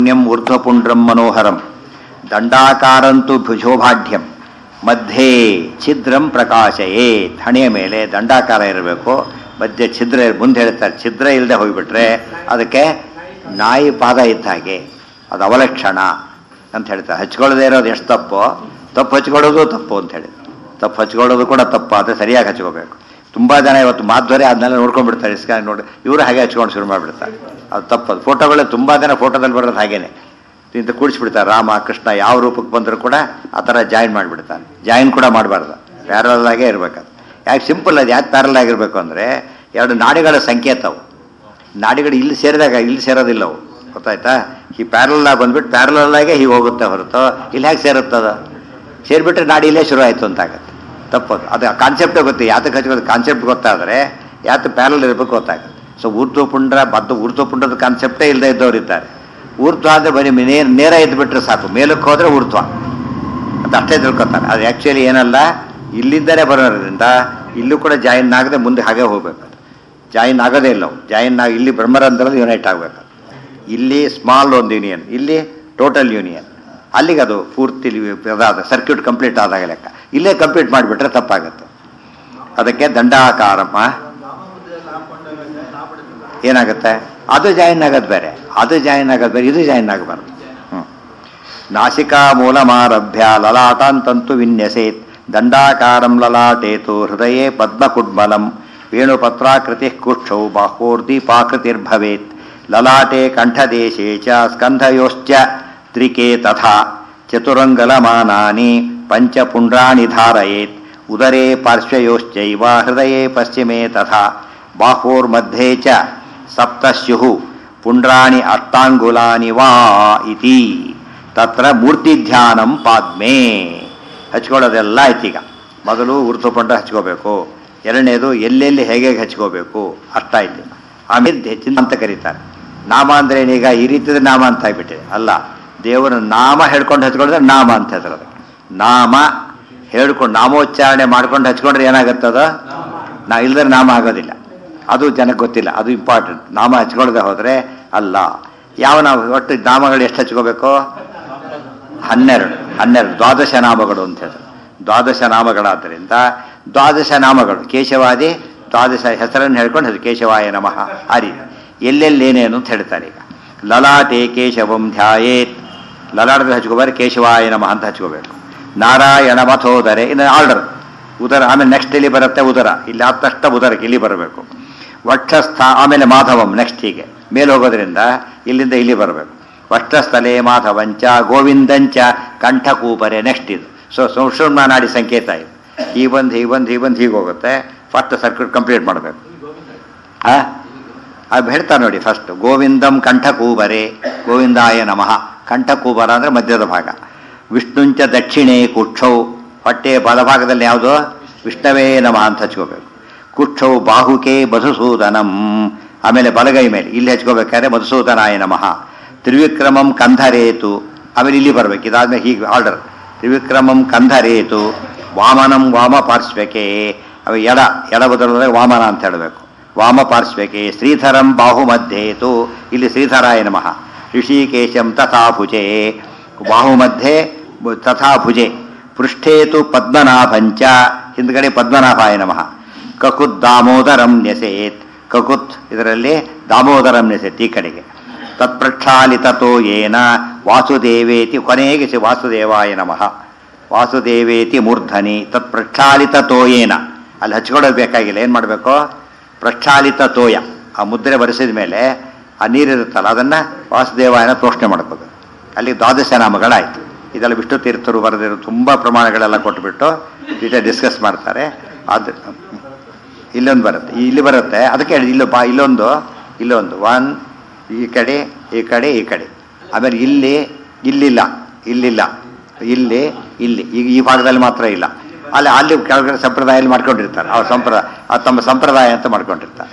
ಪುಣ್ಯಂ ಊರ್ಧ್ವಪುಂಡ್ರಂ ಮನೋಹರಂ ದಂಡಾಕಾರಂತು ಭುಜೋಭಾಢ್ಯಂ ಮಧ್ಯೆ ಛಿದ್ರಂ ಪ್ರಕಾಶಯೇ ಹಣೆಯ ಮೇಲೆ ದಂಡಾಕಾರ ಇರಬೇಕು ಮಧ್ಯೆ ಛಿದ್ರ ಮುಂದೆ ಹೇಳ್ತಾರೆ ಛಿದ್ರ ಇಲ್ಲದೆ ಹೋಗಿಬಿಟ್ರೆ ಅದಕ್ಕೆ ನಾಯಿ ಪಾದ ಇದ್ದ ಹಾಗೆ ಅದು ಅವಲಕ್ಷಣ ಅಂತ ಹೇಳ್ತಾರೆ ಹಚ್ಕೊಳ್ಳದೆ ಇರೋದು ಎಷ್ಟು ತಪ್ಪು ತಪ್ಪು ಹಚ್ಕೊಳ್ಳೋದು ತಪ್ಪು ಅಂತ ಹೇಳಿ ತಪ್ಪು ಹಚ್ಕೊಳ್ಳೋದು ಕೂಡ ತಪ್ಪು ಆದರೆ ಸರಿಯಾಗಿ ಹಚ್ಕೋಬೇಕು ತುಂಬ ಜನ ಇವತ್ತು ಮಾಧ್ವರೇ ಅದನ್ನೆಲ್ಲ ನೋಡ್ಕೊಂಡ್ಬಿಡ್ತಾರೆ ಇಸ್ಕಾನ್ ನೋಡಿ ಇವರು ಹಾಗೆ ಹಚ್ಕೊಂಡು ಶುರು ಮಾಡಿಬಿಡ್ತಾರೆ ಅದು ತಪ್ಪದು ಫೋಟೋಗಳೇ ತುಂಬ ಜನ ಫೋಟೋದಲ್ಲಿ ಬರೋದು ಹಾಗೇನೆ ಇಂತ ಕೂಡಿಸ್ಬಿಡ್ತಾರೆ ರಾಮ ಕೃಷ್ಣ ಯಾವ ರೂಪಕ್ಕೆ ಬಂದರೂ ಕೂಡ ಆ ಥರ ಜಾಯಿನ್ ಮಾಡಿಬಿಡ್ತಾರೆ ಜಾಯಿನ್ ಕೂಡ ಮಾಡಬಾರ್ದು ಪ್ಯಾರಲ್ ಆಗೇ ಇರಬೇಕದು ಯಾಕೆ ಸಿಂಪಲ್ ಅದು ಯಾಕೆ ಪ್ಯಾರಲ್ ಆಗಿರಬೇಕು ಅಂದರೆ ಎರಡು ನಾಡಿಗಳ ಸಂಕೇತವು ನಾಡಿಗಳು ಇಲ್ಲಿ ಸೇರಿದಾಗ ಇಲ್ಲಿ ಸೇರೋದಿಲ್ಲ ಅವು ಗೊತ್ತಾಯ್ತಾ ಈ ಪ್ಯಾರಲ್ ಆಗಿ ಬಂದ್ಬಿಟ್ಟು ಪ್ಯಾರಲ್ ಆಗೇ ಹೀಗೆ ಹೋಗುತ್ತೆ ಹೊರತು ಇಲ್ಲಿ ಹೇಗೆ ಸೇರುತ್ತದ ಸೇರಿಬಿಟ್ರೆ ನಾಡಿ ಇಲ್ಲೇ ಶುರು ಆಯಿತು ಅಂತ ಆಗುತ್ತೆ ತಪ್ಪದು ಅದು ಕಾನ್ಸೆಪ್ಟೇ ಗೊತ್ತು ಯಾತಕ್ಕೆ ಹಚ್ಕೋದು ಕಾನ್ಸೆಪ್ಟ್ ಗೊತ್ತಾದರೆ ಯಾತ ಪ್ಯಾರಲ್ ಇರಬೇಕು ಗೊತ್ತಾಗುತ್ತೆ ಸೊ ಊರ್ಧ್ವ ಪುಂಡ್ರ ಬದ್ದು ಊರ್ಧ್ವ ಪುಂಡ್ರದ ಕಾನ್ಸೆಪ್ಟೇ ಇಲ್ಲದೆ ಇದ್ದವ್ರು ಇದ್ದಾರೆ ಊರ್ಧ್ವ ಅಂದರೆ ಬರೀ ನೇರ ನೇರ ಇದ್ಬಿಟ್ರೆ ಸಾಕು ಮೇಲಕ್ಕೆ ಹೋದರೆ ಊರ್ಧ್ವ ಅಂತ ಅಷ್ಟೇ ತಿಳ್ಕೊತಾರೆ ಅದು ಆ್ಯಕ್ಚುಲಿ ಏನಲ್ಲ ಇಲ್ಲಿಂದಲೇ ಬರೋದ್ರಿಂದ ಇಲ್ಲೂ ಕೂಡ ಜಾಯಿನ್ ಆಗದೆ ಮುಂದೆ ಹಾಗೆ ಹೋಗ್ಬೇಕು ಜಾಯಿನ್ ಆಗೋದೇ ಇಲ್ಲ ಅವು ಜಾಯಿನ್ ಆಗಿ ಇಲ್ಲಿ ಬ್ರಹ್ಮರಂಧ್ರದ ಯುನೈಟ್ ಆಗಬೇಕು ಇಲ್ಲಿ ಸ್ಮಾಲ್ ಒಂದು ಯೂನಿಯನ್ ಇಲ್ಲಿ ಟೋಟಲ್ ಯೂನಿಯನ್ ಅಲ್ಲಿಗೆ ಅದು ಪೂರ್ತಿ ಅದಾದ ಸರ್ಕ್ಯೂಟ್ ಕಂಪ್ಲೀಟ್ ಆದಾಗ ಲೆಕ್ಕ ಇಲ್ಲೇ ಕಂಪ್ಲೀಟ್ ಮಾಡಿಬಿಟ್ರೆ ತಪ್ಪಾಗುತ್ತೆ ಅದಕ್ಕೆ ದಂಡಾಕಾರಮ್ಮ ಏನಾಗುತ್ತೆ ಅದು ಜಾಯಿನ್ ಆಗೋದು ಬೇರೆ ಅದು ಜಾಯಿನ್ ಆಗೋದು ಬೇರೆ ಇದು ಜಾಯಿನ್ ಆಗಬಾರ್ದು ಹ್ಞೂ ನಾಸಿಕಾ ಮೂಲಮಾರಭ್ಯ ಲಲಾಟಾಂತಂತು ವಿನ್ಯಸೇತ್ ದಂಡಾಕಾರಂ ಲಲಾಟೇತು ಹೃದಯೇ ಪದ್ಮಕುಡ್ಮಲಂ ವೇಣುಪತ್ರಾಕೃತಿ ಕುಕ್ಷೌ ಬಾಹೋರ್ದೀಪಾಕೃತಿರ್ಭವೇತ್ ಲಲಾಟೆ ಕಂಠದೇಶೇ ಚ ಸ್ಕಂಧಯೋಶ್ಚ ತ್ರಿಕೆ ತಥಾ ಚತುರಂಗಲಮಾನಾನಿ ಪಂಚಪುಂಡ್ರಾಣಿ ಧಾರಯೇತ್ ಉದರೇ ಪಾರ್ಶ್ವಯೋಶ್ಚೈವ ಹೃದಯೇ ಪಶ್ಚಿಮೇ ತಥಾ ಬಾಹೋರ್मध्ये ಚ ಸಪ್ತ ಸ್ಯುಃ ಪುಂಡ್ರಾಣಿ ಅಷ್ಟಾಂಗುಲಾನಿ ವಾ ಇತಿ ತತ್ರ ಮೂರ್ತಿಧ್ಯಾನಂ ಪಾದ್ಮೆ ಹಚ್ಕೊಳ್ಳೋದೆಲ್ಲ ಆಯ್ತೀಗ ಮೊದಲು ಊರ್ಧ್ವಪಂಡ ಹಚ್ಕೋಬೇಕು ಎರಡನೇದು ಎಲ್ಲೆಲ್ಲಿ ಹೇಗೆ ಹೇಗೆ ಹಚ್ಕೋಬೇಕು ಅಷ್ಟಾಯ್ತು ಆಮೇಲೆ ಹೆಚ್ಚಿನ ಅಂತ ಕರೀತಾರೆ ನಾಮ ಅಂದ್ರೆ ಏನೀಗ ಈ ರೀತಿಯ ನಾಮ ಅಂತ ಆಗ್ಬಿಟ್ಟಿದೆ ಅಲ್ಲ ದೇವರ ನಾಮ ಹೇಳ್ಕೊಂಡು ಹಚ್ಕೊಂಡ್ರೆ ನಾಮ ಅಂತ ಹೆಸರು ಅದಕ್ಕೆ ನಾಮ ಹೇಳ್ಕೊಂಡು ನಾಮೋಚ್ಚಾರಣೆ ಮಾಡ್ಕೊಂಡು ಹಚ್ಕೊಂಡ್ರೆ ಏನಾಗುತ್ತದ ನಾ ಇಲ್ದ್ರೆ ನಾಮ ಆಗೋದಿಲ್ಲ ಅದು ಜನಕ್ಕೆ ಗೊತ್ತಿಲ್ಲ ಅದು ಇಂಪಾರ್ಟೆಂಟ್ ನಾಮ ಹಚ್ಕೊಳ್ಳದೆ ಹೋದರೆ ಅಲ್ಲ ಯಾವ ನಾವು ಒಟ್ಟು ನಾಮಗಳು ಎಷ್ಟು ಹಚ್ಕೋಬೇಕು ಹನ್ನೆರಡು ಹನ್ನೆರಡು ದ್ವಾದಶ ನಾಮಗಳು ಅಂತ ಹೇಳಿ ದ್ವಾದಶ ನಾಮಗಳಾದ್ದರಿಂದ ದ್ವಾದಶ ನಾಮಗಳು ಕೇಶವಾದಿ ದ್ವಾದಶ ಹೆಸರನ್ನು ಹೇಳ್ಕೊಂಡು ಅದು ಕೇಶವಾಯ ನಮಃ ಆ ರೀತಿ ಎಲ್ಲೆಲ್ಲಿ ಏನೇನು ಅಂತ ಹೇಳ್ತಾರೆ ಈಗ ಲಲಾಟೆ ಕೇಶವಂ ಧ್ಯಾಯೇತ್ ಲಲಾಟದ ಹಚ್ಕೋಬಾರೆ ಕೇಶವಾಯ ನಮಃ ಅಂತ ಹಚ್ಕೋಬೇಕು ನಾರಾಯಣ ಮಥೋದರೆ ಇನ್ನು ಆರ್ಡರ್ ಉದರ ಆಮೇಲೆ ನೆಕ್ಸ್ಟ್ ಇಲ್ಲಿ ಬರುತ್ತೆ ಉದರ ಇಲ್ಲಿ ಆದ ತಕ್ಷಣ ಉದರಕ್ಕೆ ಇಲ್ಲಿ ಬರಬೇಕು ವಕ್ಷಸ್ಥ ಆಮೇಲೆ ಮಾಧವಂ ನೆಕ್ಸ್ಟ್ ಹೀಗೆ ಮೇಲೆ ಹೋಗೋದ್ರಿಂದ ಇಲ್ಲಿಂದ ಇಲ್ಲಿ ಬರಬೇಕು ವಕ್ಷಸ್ಥಲೆ ಮಾಧವಂಚ ಗೋವಿಂದಂಚ ಕಂಠಕೂಪರೆ ನೆಕ್ಸ್ಟ್ ಇದು ಸೊ ಸುಷುಮ್ನ ನಾಡಿ ಸಂಕೇತ ಇದು ಈ ಬಂದು ಈ ಬಂದು ಈ ಬಂದು ಹೀಗೆ ಹೋಗುತ್ತೆ ಫಸ್ಟ್ ಸರ್ಕ್ಯೂಟ್ ಕಂಪ್ಲೀಟ್ ಮಾಡಬೇಕು ಆ ಅದು ಹೇಳ್ತಾರೆ ನೋಡಿ ಫಸ್ಟ್ ಗೋವಿಂದಂ ಕಂಠಕೂಬರೆ ಗೋವಿಂದಾಯ ನಮಃ ಕಂಠಕೂಬರ ಅಂದರೆ ಮಧ್ಯದ ಭಾಗ ವಿಷ್ಣುಂಚ ದಕ್ಷಿಣೆ ಕುಕ್ಷೌ ಹೊಟ್ಟೆಯ ಬಲಭಾಗದಲ್ಲಿ ಯಾವುದು ವಿಷ್ಣವೇ ನಮಃ ಅಂತ ಹಚ್ಕೋಬೇಕು ಕುಕ್ಷೌ ಬಾಹುಕೆ ಮಧುಸೂದನಂ ಆಮೇಲೆ ಬಲಗೈ ಮೇಲೆ ಇಲ್ಲಿ ಹಚ್ಕೋಬೇಕಾದ್ರೆ ಮಧುಸೂದನಾಯ ನಮಃ ತ್ರಿವಿಕ್ರಮಂ ಕಂಧರೇತು ಆಮೇಲೆ ಇಲ್ಲಿ ಬರ್ಬೇಕು ಇದಾದ್ಮೇಲೆ ಹೀಗೆ ಆರ್ಡರ್ ತ್ರಿವಿಕ್ರಮಂ ಕಂಧರೇತು ವಾಮನಂ ವಾಮ ಪಾರ್ಶ್ವಕೆ ಅವ ಎಡ ಎಡ ಬದಲಾದ್ರೆ ವಾಮನ ಅಂತ ಹೇಳಬೇಕು ವಾಮ ಪಾರ್ಶ್ವಕೆ ಶ್ರೀಧರಂ ಬಾಹು ಮಧ್ಯೇತು ಇಲ್ಲಿ ಶ್ರೀಧರಾಯ ನಮಃ ಋಷಿಕೇಶಂ ತಥಾ ಭುಜೆ ಬಾಹು ಮಧ್ಯೆ ತಥಾ ಭುಜೆ ಪೃಷ್ಠೇತು ಪದ್ಮನಾಭಂಚ ಹಿಂದ್ಗಡೆ ಪದ್ಮನಾಭಾಯ ನಮಃ ಕಕುತ್ ದಾಮೋದರಂ ನೆಸೇತ್ ಕಕುತ್ ಇದರಲ್ಲಿ ದಾಮೋದರಂ ನೆಸೆತ್ ಈ ಕಡೆಗೆ ತತ್ಪ್ರಕ್ಷಾಲಿತತೋ ಏನ ವಾಸುದೇವೇತಿ ಕೊನೆಗೆ ಶ್ರೀ ವಾಸುದೇವಾಯ ನಮಃ ವಾಸುದೇವೇತಿ ಮೂರ್ಧನಿ ತತ್ಪ್ರಕ್ಷಾಲಿತ ತೋಯೇನ ಅಲ್ಲಿ ಹಚ್ಕೊಳ್ಳೋದು ಬೇಕಾಗಿಲ್ಲ ಏನು ಮಾಡಬೇಕು ಪ್ರಕ್ಷಾಲಿತ ತೋಯ ಆ ಮುದ್ರೆ ಬರೆಸಿದ ಮೇಲೆ ಆ ನೀರಿರುತ್ತಲ್ಲ ಅದನ್ನು ವಾಸುದೇವಾಯನ ತೋಷಣೆ ಮಾಡ್ಕೋಬೇಕು ಅಲ್ಲಿ ದ್ವಾದಶ ನಾಮಗಳಾಯಿತು ಇದೆಲ್ಲ ವಿಷ್ಣು ತೀರ್ಥರು ಬರೆದಿರೋ ತುಂಬ ಪ್ರಮಾಣಗಳೆಲ್ಲ ಕೊಟ್ಬಿಟ್ಟು ಡೀಟೇಲ್ ಡಿಸ್ಕಸ್ ಮಾಡ್ತಾರೆ ಅದು ಇಲ್ಲೊಂದು ಬರುತ್ತೆ ಇಲ್ಲಿ ಬರುತ್ತೆ ಅದಕ್ಕೆ ಹೇಳಿ ಇಲ್ಲೂ ಬಾ ಇಲ್ಲೊಂದು ಇಲ್ಲೊಂದು ಒನ್ ಈ ಕಡೆ ಈ ಕಡೆ ಈ ಕಡೆ ಆಮೇಲೆ ಇಲ್ಲಿ ಇಲ್ಲಿಲ್ಲ ಇಲ್ಲಿಲ್ಲ ಇಲ್ಲಿ ಇಲ್ಲಿ ಈಗ ಈ ಭಾಗದಲ್ಲಿ ಮಾತ್ರ ಇಲ್ಲ ಅಲ್ಲಿ ಅಲ್ಲಿ ಕೆಳಗಡೆ ಸಂಪ್ರದಾಯದಲ್ಲಿ ಮಾಡ್ಕೊಂಡಿರ್ತಾರೆ ಅವ್ರ ಸಂಪ್ರದಾಯ ಅದು ತಮ್ಮ ಸಂಪ್ರದಾಯ ಅಂತ ಮಾಡ್ಕೊಂಡಿರ್ತಾರೆ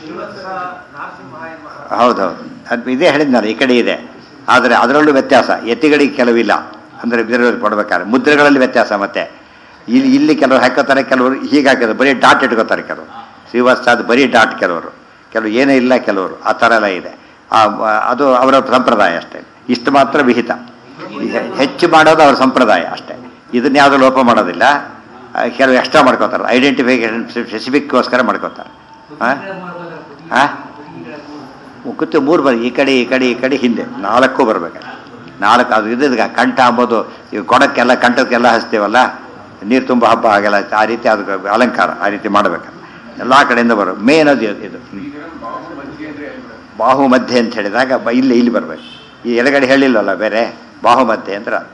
ಹೌದೌದು ಅದು ಇದೇ ಹೇಳಿದ್ನಲ್ಲ ಈ ಕಡೆ ಇದೆ ಆದರೆ ಅದರಲ್ಲೂ ವ್ಯತ್ಯಾಸ ಎತ್ತಿಗಳಿಗೆ ಕೆಲವಿಲ್ಲ ಅಂದರೆ ಇದರಲ್ಲಿ ಕೊಡ್ಬೇಕಾದ್ರೆ ಮುದ್ರೆಗಳಲ್ಲಿ ವ್ಯತ್ಯಾಸ ಮತ್ತೆ ಇಲ್ಲಿ ಇಲ್ಲಿ ಕೆಲವರು ಹಾಕೋತಾರೆ ಕೆಲವರು ಹೀಗೆ ಹಾಕಿದ್ರು ಬರೀ ಡಾಟ್ ಇಟ್ಕೋತಾರೆ ಕೆಲವರು ಶ್ರೀವಾಸ್ತಾದ ಬರೀ ಡಾಟ್ ಕೆಲವರು ಕೆಲವರು ಏನೂ ಇಲ್ಲ ಕೆಲವರು ಆ ಥರ ಎಲ್ಲ ಇದೆ ಆ, ಅದು ಅವರ ಸಂಪ್ರದಾಯ ಅಷ್ಟೇ ಇಷ್ಟು ಮಾತ್ರ ವಿಹಿತ ಹೆ- ಹೆಚ್ಚು ಮಾಡೋದು ಅವ್ರ ಸಂಪ್ರದಾಯ ಅಷ್ಟೇ ಇದನ್ನ ಯಾವುದು ಲೋಪ ಮಾಡೋದಿಲ್ಲ ಆ, ಕೆಲವು ಎಕ್ಸ್ಟ್ರಾ ಮಾಡ್ಕೋತಾರೆ ಐಡೆಂಟಿಫಿಕೇಶನ್ ಸ್ಪೆಸಿಫಿಕ್ಗೋಸ್ಕರ ಮಾಡ್ಕೋತಾರೆ ಹಾಂ ಹಾಂ ಕುತ್ತು ಮೂರು ಬರ್ ಈ ಕಡೆ ಈ ಕಡೆ ಈ ಕಡೆ ಹಿಂದೆ ನಾಲ್ಕು ಬರ್ಬೇಕು ನಾಲ್ಕು ಅದು ಇದು ಕಂಠ ಅಂಬೋದು ಈಗ ಕೊಡಕ್ಕೆಲ್ಲ ಕಂಠಕ್ಕೆಲ್ಲ ಹಚ್ತೇವಲ್ಲ ನೀರು ತುಂಬ ಹಬ್ಬ ಹಾಗೆಲ್ಲ ಆ ರೀತಿ ಅದು ಅಲಂಕಾರ ಆ ರೀತಿ ಮಾಡಬೇಕು ಎಲ್ಲ ಕಡೆಯಿಂದ ಬರೋ ಮೇನ್ ಅದು ಇದು ಬಾಹು ಮಧ್ಯೆ ಅಂತ ಹೇಳಿದಾಗ ಬ ಇಲ್ಲಿ ಇಲ್ಲಿ ಬರಬೇಕು ಈ ಎಡಗಡೆ ಹೇಳಿಲ್ಲಲ್ಲ ಬೇರೆ ಬಾಹು ಮಧ್ಯೆ ಅಂದ್ರೆ ಅದು.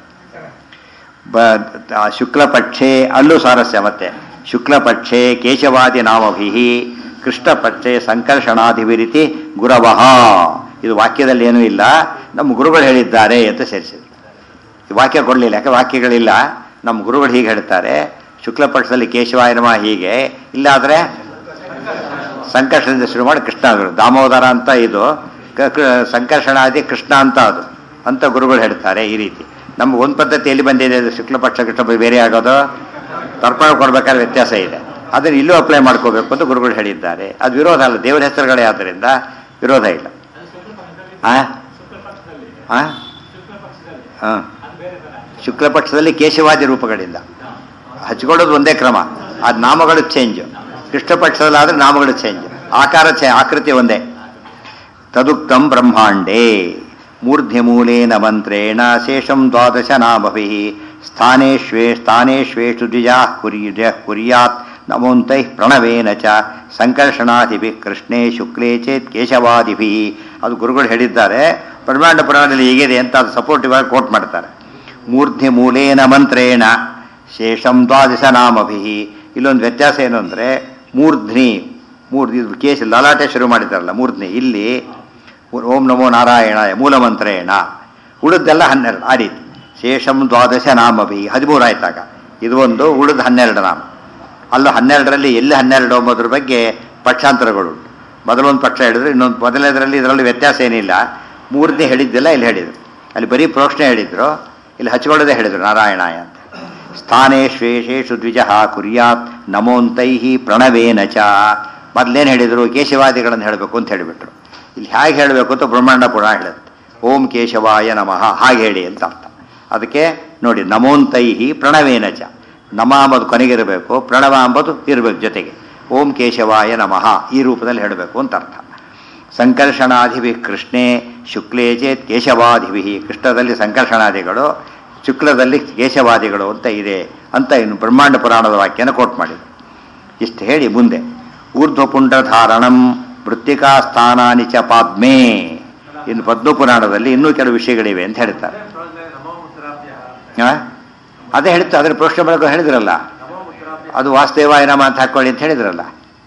ಬ ಆ ಶುಕ್ಲಪಕ್ಷೆ ಅಲ್ಲೂ ಸಾರಸ್ಯ ಮತ್ತೆ ಶುಕ್ಲಪಕ್ಷೆ ಕೇಶವಾದಿ ನಾಮಭಿ ಕೃಷ್ಣಪಕ್ಷೆ ಸಂಕರ್ಷಣಾಧಿವಿರಿತಿ ಗುರವಹ ಇದು ವಾಕ್ಯದಲ್ಲಿ ಏನೂ ಇಲ್ಲ ನಮ್ಮ ಗುರುಗಳು ಹೇಳಿದ್ದಾರೆ ಅಂತ ಸೇರಿಸಿದ್ರು ಈ ವಾಕ್ಯ ಕೊಡಲಿಲ್ಲ ಯಾಕೆ ವಾಕ್ಯಗಳಿಲ್ಲ ನಮ್ಮ ಗುರುಗಳು ಹೀಗೆ ಹೇಳ್ತಾರೆ ಶುಕ್ಲಪಕ್ಷದಲ್ಲಿ ಕೇಶವಾಯ ನಮಃ ಹೀಗೆ ಇಲ್ಲಾದರೆ ಸಂಕರ್ಷಣದಿಂದ ಶುರು ಮಾಡಿ ಕೃಷ್ಣ ಗುರು ದಾಮೋದರ ಅಂತ ಇದು ಕ- ಕ- ಸಂಕರ್ಷಣಾದಿ ಕೃಷ್ಣ ಅಂತ ಅದು ಅಂತ ಗುರುಗಳು ಹೇಳ್ತಾರೆ ಈ ರೀತಿ ನಮ್ಗೆ ಒಂದು ಪದ್ಧತಿ ಎಲ್ಲಿ ಬಂದಿದೆ ಅದು ಶುಕ್ಲಪಕ್ಷ ಕೃಷ್ಣ ಪಕ್ಷ ಬೇರೆ ಆಗೋದು ತರ್ಪಣ ಕೊಡ್ಬೇಕಾದ್ರೆ ವ್ಯತ್ಯಾಸ ಇದೆ ಅದನ್ನು ಇಲ್ಲೂ ಅಪ್ಲೈ ಮಾಡ್ಕೋಬೇಕು ಅಂತ ಗುರುಗಳು ಹೇಳಿದ್ದಾರೆ ಅದು ವಿರೋಧ ಅಲ್ಲ ದೇವರ ಹೆಸರುಗಳೇ ಆದ್ದರಿಂದ ವಿರೋಧ ಇಲ್ಲ ಆ ಆ? ಹಾಂ ಶುಕ್ಲಪಕ್ಷದಲ್ಲಿ ಕೇಶವಾದಿ ರೂಪಗಳಿಂದ ಹಚ್ಕೊಳ್ಳೋದು ಒಂದೇ ಕ್ರಮ ಅದು ನಾಮಗಳು ಚೇಂಜ್ ಕೃಷ್ಣಪಕ್ಷದಲ್ಲಾದ್ರೆ ನಾಮಗಳು ಚೇಂಜ್ ಆಕಾರ ಚೇ ಆಕೃತಿ ಒಂದೇ ತದುಕ್ತಂ ಬ್ರಹ್ಮಾಂಡೇ ಮೂರ್ಧ್ಯಮೂಲೇನ ಮಂತ್ರೇಣ ಶೇಷಂ ದ್ವಾದಶ ನಾಮಭಿ ಸ್ಥಾನೇಶ್ವೇ ಸ್ಥಾನೇಶ್ವೇಷು ದ್ವಿಜಾ ಕುರ್ಯ ಕುರ್ಯಾತ್ ನಮೋಂತೈ ಪ್ರಣವೇನ ಚ ಸಂಕರ್ಷಣಾದಿಭಿ ಕೃಷ್ಣೇ ಶುಕ್ಲೇ ಚೇತ್ ಕೇಶವಾದಿಭಿ ಅದು ಗುರುಗಳು ಹೇಳಿದ್ದಾರೆ ಬ್ರಹ್ಮಾಂಡ ಪುರಾಣದಲ್ಲಿ ಹೇಗಿದೆ ಅಂತ ಅದು ಸಪೋರ್ಟಿವ್ ಆಗಿ ಕೋಟ್ ಮಾಡ್ತಾರೆ ಮೂರ್ಧ್ಯ ಮೂಲೇನ ಮಂತ್ರೇಣ ಶೇಷಂ ದ್ವಾದಶ ನಾಮಭಿ ಇಲ್ಲೊಂದು ವ್ಯತ್ಯಾಸ ಏನು ಅಂದರೆ ಮೂರ್ಧ್ನಿ ಮೂರ್ ಇದು ಕೇಶ ಲಲಾಟೆ ಶುರು ಮಾಡಿದ್ದಾರಲ್ಲ ಮೂರ್ಧ್ನಿ ಇಲ್ಲಿ ಓಂ ನಮೋ ನಾರಾಯಣಾಯ ಮೂಲ ಮಂತ್ರೇಣ ಉಳಿದೆಲ್ಲ ಹನ್ನೆರಡು ಆ ರೀತಿ ಶೇಷಂ ದ್ವಾದಶ ನಾಮಭಿ ಹದಿಮೂರು ಆಯ್ತಾಗ ಇದು ಒಂದು ಉಳಿದ ಹನ್ನೆರಡು ನಾಮ ಅಲ್ಲೂ ಹನ್ನೆರಡರಲ್ಲಿ ಎಲ್ಲಿ ಹನ್ನೆರಡು ಎಂಬುದ್ರ ಬಗ್ಗೆ ಪಕ್ಷಾಂತರಗಳು ಉಂಟು ಮೊದಲೊಂದು ಪಕ್ಷ ಹೇಳಿದ್ರು ಇನ್ನೊಂದು ಮೊದಲನೇದರಲ್ಲಿ ಇದರಲ್ಲಿ ವ್ಯತ್ಯಾಸ ಏನಿಲ್ಲ ಮೂರನೇ ಹೇಳಿದ್ದಿಲ್ಲ ಇಲ್ಲಿ ಹೇಳಿದರು ಅಲ್ಲಿ ಬರೀ ಪ್ರೋಕ್ಷಣೆ ಹೇಳಿದ್ರು ಇಲ್ಲಿ ಹಚ್ಕೊಳ್ಳೋದೇ ಹೇಳಿದರು ನಾರಾಯಣಾಯ ಅಂತ ಸ್ಥಾನೇ ಶ್ವೇಷೇಷು ದ್ವಿಜ ಕುರ್ಯಾತ್ ನಮೋಂತೈ ಪ್ರಣವೇನ ಚ ಮೊದಲೇನು ಹೇಳಿದರು ಕೇಶವಾದಿಗಳನ್ನು ಹೇಳಬೇಕು ಅಂತ ಹೇಳಿಬಿಟ್ರು ಇಲ್ಲಿ ಹೇಗೆ ಹೇಳಬೇಕು ಅಂತ ಬ್ರಹ್ಮಾಂಡ ಪುರಾಣ ಹೇಳುತ್ತೆ ಓಂ ಕೇಶವಾಯ ನಮಃ ಹಾಗೆ ಹೇಳಿ ಅಂತ ಅರ್ಥ ಅದಕ್ಕೆ ನೋಡಿ ನಮೋಂತೈ ಪ್ರಣವೇನ ಚ ನಮ ಅಂಬದು ಕೊನೆಗಿರಬೇಕು ಪ್ರಣವ ಅಂಬದು ಇರಬೇಕು ಜೊತೆಗೆ ಓಂ ಕೇಶವಾಯ ನಮಃ ಈ ರೂಪದಲ್ಲಿ ಹೇಳಬೇಕು ಅಂತ ಅರ್ಥ ಸಂಕರ್ಷಣಾಧಿಭಿ ಕೃಷ್ಣೇ ಶುಕ್ಲೇ ಚೇತ್ ಕೇಶವಾದಿಭಿ ಕೃಷ್ಣದಲ್ಲಿ ಸಂಕರ್ಷಣಾದಿಗಳು ಶುಕ್ಲದಲ್ಲಿ ಕೇಶವಾದಿಗಳು ಅಂತ ಇದೆ ಅಂತ ಇನ್ನು ಬ್ರಹ್ಮಾಂಡ ಪುರಾಣದ ವಾಕ್ಯನ ಕೋಟ್ ಮಾಡಿದ್ರು ಇಷ್ಟು ಹೇಳಿ ಮುಂದೆ ಊರ್ಧ್ವಪುಂಡಧಾರಣಂ ಮೃತ್ತಿಕಾ ಸ್ಥಾನಾನಿ ಚ ಪಾದ್ಮೇ ಇನ್ನು ಪದ್ಮ ಪುರಾಣದಲ್ಲಿ ಇನ್ನೂ ಕೆಲವು ವಿಷಯಗಳಿವೆ ಅಂತ ಹೇಳ್ತಾರೆ ಆ? ಅದೇ ಹೇಳ್ತಾ ಅದ್ರ ಪ್ರಶ್ನೆ ಬಳಕ ಹೇಳಿದ್ರಲ್ಲ ಅದು ವಾಸುದೇವಾಯ ನಮ ಅಂತ ಹಾಕೊಳ್ಳಿ ಅಂತ ಹೇಳಿದ್ರಲ್ಲ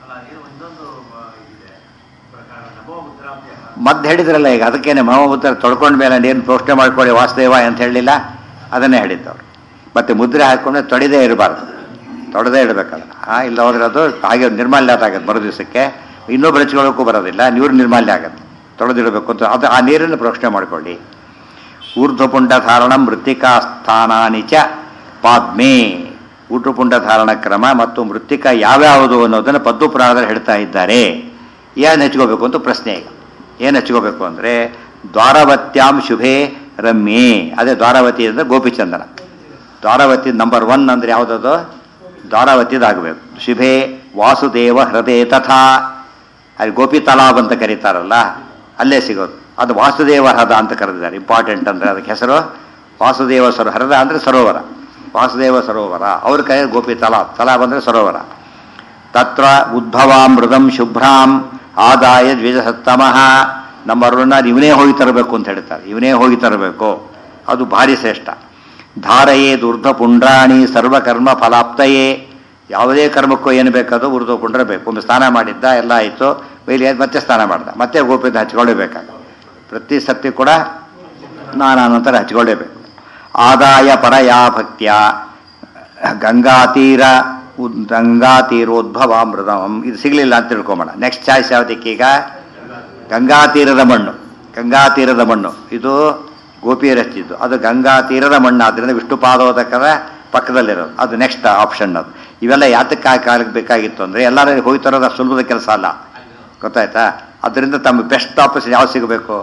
ಮದ್ದು ಹೇಳಿದ್ರಲ್ಲ ಈಗ ಅದಕ್ಕೇನೆ ಮಹಮುದ್ರ ತೊಳ್ಕೊಂಡ ಮೇಲೆ ಏನು ಪ್ರಶ್ನೆ ಮಾಡ್ಕೊಳ್ಳಿ ವಾಸುದೇವಾಯ ಅಂತ ಹೇಳಲಿಲ್ಲ ಅದನ್ನೇ ಹೇಳಿದ್ದವ್ರು ಮತ್ತೆ ಮುದ್ರೆ ಹಾಕ್ಕೊಂಡು ತೊಳೆದೇ ಇರಬಾರ್ದು ತೊಳೆದೇ ಇಡಬೇಕಲ್ಲ ಆ ಇಲ್ಲ ಹೋದ್ರೆ ಅದು ಹಾಗೆ ನಿರ್ಮಾಲ್ಯ ಆಗುತ್ತೆ ಮರು ದಿವಸಕ್ಕೆ ಇನ್ನೂ ಬೆಳಚ್ಕೊಳ್ಳೋಕ್ಕೂ ಬರೋದಿಲ್ಲ ನೀರು ನಿರ್ಮಾಲ್ಯ ಆಗುತ್ತೆ ತೊಳೆದಿಡಬೇಕು ಅಂತ ಅದು ಆ ನೀರನ್ನು ಪ್ರಶ್ನೆ ಮಾಡ್ಕೊಳ್ಳಿ ಊರ್ಧ್ವಪುಂಡ ಧಾರಣ ಮೃತ್ತಿಕಾ ಸ್ಥಾನಾನಿ ಚ ಪಾದ್ಮೇ ಊಟಪುಂಡ ಧಾರಣ ಕ್ರಮ ಮತ್ತು ಮೃತ್ತಿಕ ಯಾವ್ಯಾವುದು ಅನ್ನೋದನ್ನು ಪದ್ದು ಪುರಾಣದಲ್ಲಿ ಹೇಳ್ತಾ ಇದ್ದಾರೆ ಏನು ಹಚ್ಕೋಬೇಕು ಅಂತ ಪ್ರಶ್ನೆ ಈಗ ಏನು ಹಚ್ಕೋಬೇಕು ಅಂದರೆ ದ್ವಾರವತ್ಯಾಂ ಶುಭೆ ರಮ್ಯೆ ಅದೇ ದ್ವಾರಾವತಿ ಅಂದರೆ ಗೋಪಿಚಂದನ ದ್ವಾರಾವತಿ ನಂಬರ್ ಒನ್ ಅಂದರೆ ಯಾವುದದು ದ್ವಾರಾವತಿದಾಗಬೇಕು ಶುಭೆ ವಾಸುದೇವ ಹೃದಯ ತಥಾ ಅಲ್ಲಿ ಗೋಪಿ ತಲಾಬ್ ಅಂತ ಕರೀತಾರಲ್ಲ ಅಲ್ಲೇ ಸಿಗೋದು ಅದು ವಾಸುದೇವ ಹೃದ ಅಂತ ಕರೆದಿದ್ದಾರೆ ಇಂಪಾರ್ಟೆಂಟ್ ಅಂದರೆ ಅದಕ್ಕೆ ಹೆಸರು ವಾಸುದೇವ ಸರೋ ಹೃದ ಅಂದರೆ ಸರೋವರ ವಾಸುದೇವ ಸರೋವರ ಅವ್ರ ಕೈ ಗೋಪಿ ತಲಾಬ್ ತಲಾಬ್ ಅಂದರೆ ಸರೋವರ ತತ್ರ ಉದ್ಭವಾಮೃತಂ ಶುಭ್ರಾಂ ಆದಾಯ ದ್ವಿಜಸತ್ತಮಃ ನಮ್ಮ ಅರುಣ ಇವನೇ ಹೋಗಿ ತರಬೇಕು ಅಂತ ಹೇಳ್ತಾರೆ ಇವನೇ ಹೋಗಿ ತರಬೇಕು ಅದು ಭಾರಿ ಶ್ರೇಷ್ಠ ಧಾರಯೇ ದುರ್ಧ ಪುಂಡ್ರಾಣಿ ಸರ್ವಕರ್ಮ ಫಲಾಪ್ತಯೇ ಯಾವುದೇ ಕರ್ಮಕ್ಕೂ ಏನು ಬೇಕದು ಉರ್ದು ಪುಂಡ್ರ ಬೇಕು ಒಮ್ಮೆ ಸ್ನಾನ ಮಾಡಿದ್ದ ಎಲ್ಲ ಆಯಿತು ಮೇಲೆ ಮತ್ತೆ ಸ್ನಾನ ಮಾಡ್ದ ಮತ್ತೆ ಗೋಪಿಂದ ಹಚ್ಕೊಳ್ಳೇಬೇಕಾಗ ಪ್ರತಿ ಸತಿ ಕೂಡ ಸ್ನಾನ ನಂತರ ಹಚ್ಕೊಳ್ಳೇಬೇಕು ಆದಾಯ ಪರಯಾ ಭಕ್ತ್ಯ ಗಂಗಾತೀರ ಉದ್- ಗಂಗಾತೀರೋದ್ಭವಾಮೃತಂ ಇದು ಸಿಗಲಿಲ್ಲ ಅಂತ ತಿಳ್ಕೊಂಬೋಣ ನೆಕ್ಸ್ಟ್ ಚಾಯ್ಸ್ ಯಾವುದಕ್ಕೀಗ ಗಂಗಾ ತೀರದ ಮಣ್ಣು ಗಂಗಾ ತೀರದ ಮಣ್ಣು ಇದು ಗೋಪಿಯರ್ ಹಚ್ಚಿದ್ದು ಅದು ಗಂಗಾ ತೀರದ ಮಣ್ಣು ಆದ್ದರಿಂದ ವಿಷ್ಣು ಪಾದೋದಕದ ಪಕ್ಕದಲ್ಲಿರೋದು ಅದು ನೆಕ್ಸ್ಟ್ ಆಪ್ಷನ್ ಅದು ಇವೆಲ್ಲ ಯಾತಕ್ಕೆ ಕಾಲಕ್ಕೆ ಬೇಕಾಗಿತ್ತು ಅಂದರೆ ಎಲ್ಲರೂ ಹೋಗಿ ತರೋದು ಅಷ್ಟು ಸುಲಭದ ಕೆಲಸ ಅಲ್ಲ ಗೊತ್ತಾಯ್ತಾ ಅದರಿಂದ ತಮ್ಮ ಬೆಸ್ಟ್ ಆಪರ್ಚುನಿಟಿ ಯಾವ್ದು ಸಿಗಬೇಕು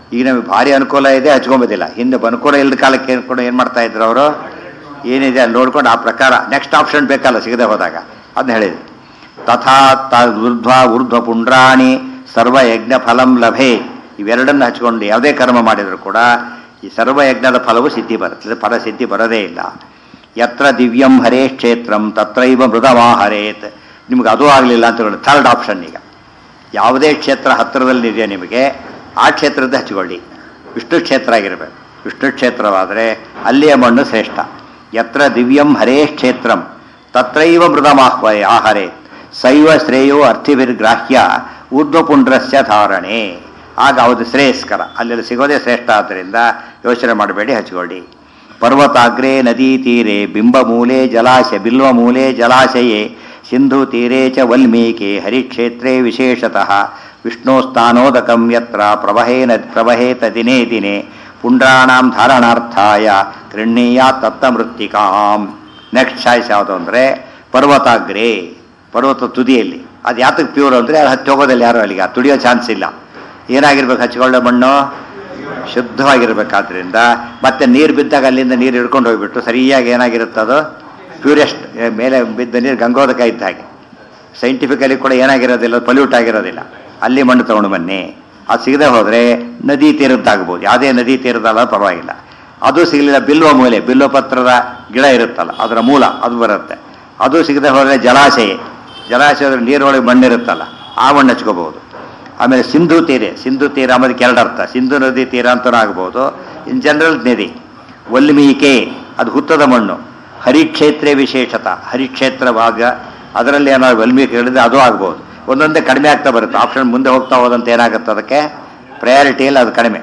ಈಗ ನಮಗೆ ಭಾರಿ ಅನುಕೂಲ ಇದೆ ಹಚ್ಕೊಂಬೋದಿಲ್ಲ ಹಿಂದೆ ಅನುಕೂಲ ಇಲ್ಲದ ಕಾಲಕ್ಕೆ ಏನ್ಕೊಂಡು ಏನು ಮಾಡ್ತಾ ಇದ್ರು ಅವರು ಏನಿದೆ ಅಲ್ಲಿ ನೋಡ್ಕೊಂಡು ಆ ಪ್ರಕಾರ ನೆಕ್ಸ್ಟ್ ಆಪ್ಷನ್ ಬೇಕಲ್ಲ ಸಿಗದೆ ಹೋದಾಗ ಅದನ್ನ ಹೇಳಿದೆ ತಥಾ ತ ಊರ್ಧ್ವ ಊರ್ಧ್ವ ಪುಂಡ್ರಾಣಿ ಸರ್ವಯಜ್ಞ ಫಲಂ ಲಭೆ ಇವೆರಡನ್ನು ಹಚ್ಕೊಂಡು ಯಾವುದೇ ಕರ್ಮ ಮಾಡಿದರೂ ಕೂಡ ಈ ಸರ್ವಯಜ್ಞದ ಫಲವು ಸಿದ್ಧಿ ಬರುತ್ತೆ ಫಲ ಸಿದ್ಧಿ ಬರೋದೇ ಇಲ್ಲ ಯತ್ರ ದಿವ್ಯಂ ಹರೇ ಕ್ಷೇತ್ರಂ ತತ್ರೈವ ಮೃದಮಾಹರೇತ್ ನಿಮ್ಗೆ ಅದು ಆಗಲಿಲ್ಲ ಅಂತ ಹೇಳಿ ಥರ್ಡ್ ಆಪ್ಷನ್ ಈಗ ಯಾವುದೇ ಕ್ಷೇತ್ರ ಹತ್ತಿರದಲ್ಲಿದೆಯೋ ನಿಮಗೆ ಆ ಕ್ಷೇತ್ರದ ಹಚ್ಕೊಳ್ಳಿ ವಿಷ್ಣು ಕ್ಷೇತ್ರ ಆಗಿರಬೇಕು ವಿಷ್ಣು ಕ್ಷೇತ್ರವಾದರೆ ಅಲ್ಲಿಯ ಮಣ್ಣು ಶ್ರೇಷ್ಠ ಯತ್ರ ದಿವ್ಯಂ ಹರೇ ಕ್ಷೇತ್ರಂ ತತ್ರೈವ ಮೃದಮಾಹ್ವಯ ಆಹರೆ ಸೈವ ಶ್ರೇಯೋ ಅರ್ಥಿಭಿರ್ಗ್ರಾಹ್ಯ ಊರ್ಧ್ವಪುಂಡ್ರಸ್ಯ ಧಾರಣೆ ಆಗ ಅದು ಶ್ರೇಯಸ್ಕರ ಅಲ್ಲೆಲ್ಲ ಸಿಗೋದೇ ಶ್ರೇಷ್ಠ ಆದ್ದರಿಂದ ಯೋಚನೆ ಮಾಡಬೇಡಿ ಹಚ್ಕೊಳ್ಳಿ ಪರ್ವತಾಗ್ರೆ ನದಿ ತೀರೆ ಬಿಂಬಮೂಲೆ ಜಲಾಶಯ ಬಿಲ್ವಮೂಲೆ ಜಲಾಶಯೇ ಸಿಂಧು ತೀರೆ ಚ ವಲ್ಮೀಕೆ ಹರಿಕ್ಷೇತ್ರೇ ವಿಶೇಷತಃ ವಿಷ್ಣೋಸ್ಥಾನೋದಕಂ ಯತ್ರ ಪ್ರವಹೇನ ಪ್ರವಹೇತ ದಿನೇ ದಿನೇ ಪುಂಡ್ರಾಣಾಂ ಧಾರಣಾರ್ಥಾಯ ಕೃಣ್ಣೀಯ ತತ್ತಮೃತ್ತಿಕಾಂ ನೆಕ್ಸ್ಟ್ ಚಾಯ್ಸ್ ಯಾವುದು ಅಂದರೆ ಪರ್ವತಾಗ್ರೆ ಪರ್ವತ ತುದಿಯಲ್ಲಿ ಅದು ಯಾತಕ್ಕೆ ಪ್ಯೂರ್ ಅಂದರೆ ಅದು ಹತ್ತಿ ಹೋಗೋದಿಲ್ಲ ಯಾರು ಅಲ್ಲಿಗೆ ಅದು ತುಡಿಯೋ ಚಾನ್ಸ್ ಇಲ್ಲ ಏನಾಗಿರ್ಬೇಕು ಹಚ್ಕೊಳ್ಳೋ ಮಣ್ಣು ಶುದ್ಧವಾಗಿರ್ಬೇಕಾದ್ರಿಂದ ಮತ್ತೆ ನೀರು ಬಿದ್ದಾಗ ಅಲ್ಲಿಂದ ನೀರು ಹಿಡ್ಕೊಂಡು ಹೋಗ್ಬಿಟ್ಟು ಸರಿಯಾಗಿ ಏನಾಗಿರುತ್ತೆ ಅದು ಪ್ಯೂರೆಸ್ಟ್ ಮೇಲೆ ಬಿದ್ದ ನೀರು ಗಂಗೋದಕ ಇದ್ದ ಹಾಗೆ ಸೈಂಟಿಫಿಕಲಿ ಕೂಡ ಏನಾಗಿರೋದಿಲ್ಲ ಪಲ್ಯೂಟ್ ಆಗಿರೋದಿಲ್ಲ ಅಲ್ಲಿ ಮಣ್ಣು ತಗೊಂಡು ಬನ್ನಿ ಅದು ಸಿಗದೆ ಹೋದರೆ ನದಿ ತೀರದ್ದಾಗ್ಬೋದು ಯಾವುದೇ ನದಿ ತೀರದಲ್ಲ ಪರವಾಗಿಲ್ಲ ಅದು ಸಿಗಲಿಲ್ಲ ಬಿಲ್ವ ಮೂಲೆ ಬಿಲ್ವ ಪತ್ರದ ಗಿಡ ಇರುತ್ತಲ್ಲ ಅದರ ಮೂಲ ಅದು ಬರುತ್ತೆ ಅದು ಸಿಗದೆ ಹೋದರೆ ಜಲಾಶಯ ಜಲಾಶಯದ ನೀರೊಳಗೆ ಮಣ್ಣಿರುತ್ತಲ್ಲ ಆ ಮಣ್ಣು ಹಚ್ಕೋಬಹುದು ಆಮೇಲೆ ಸಿಂಧು ತೀರೆ ಸಿಂಧು ತೀರ ಅನ್ನೋದಕ್ಕೆ ಎರಡು ಅರ್ಥ ಸಿಂಧು ನದಿ ತೀರ ಅಂತಲೂ ಆಗ್ಬೋದು ಇನ್ ಜನರಲ್ ನದಿ ವಲ್ಮೀಕೆ ಅದು ಹುತ್ತದ ಮಣ್ಣು ಹರಿಕ್ಷೇತ್ರ ವಿಶೇಷತ ಹರಿಕ್ಷೇತ್ರ ಭಾಗ ಅದರಲ್ಲಿ ಏನಾದ್ರು ವಲ್ಮೀಕೆ ಹೇಳಿದ್ರೆ ಅದು ಆಗ್ಬೋದು ಒಂದೊಂದೇ ಕಡಿಮೆ ಆಗ್ತಾ ಬರುತ್ತೆ ಆಪ್ಷನ್ ಮುಂದೆ ಹೋಗ್ತಾ ಹೋದಂತೆ ಏನಾಗುತ್ತೆ ಅದಕ್ಕೆ ಪ್ರಯಾರಿಟಿಯಲ್ಲಿ ಅದು ಕಡಿಮೆ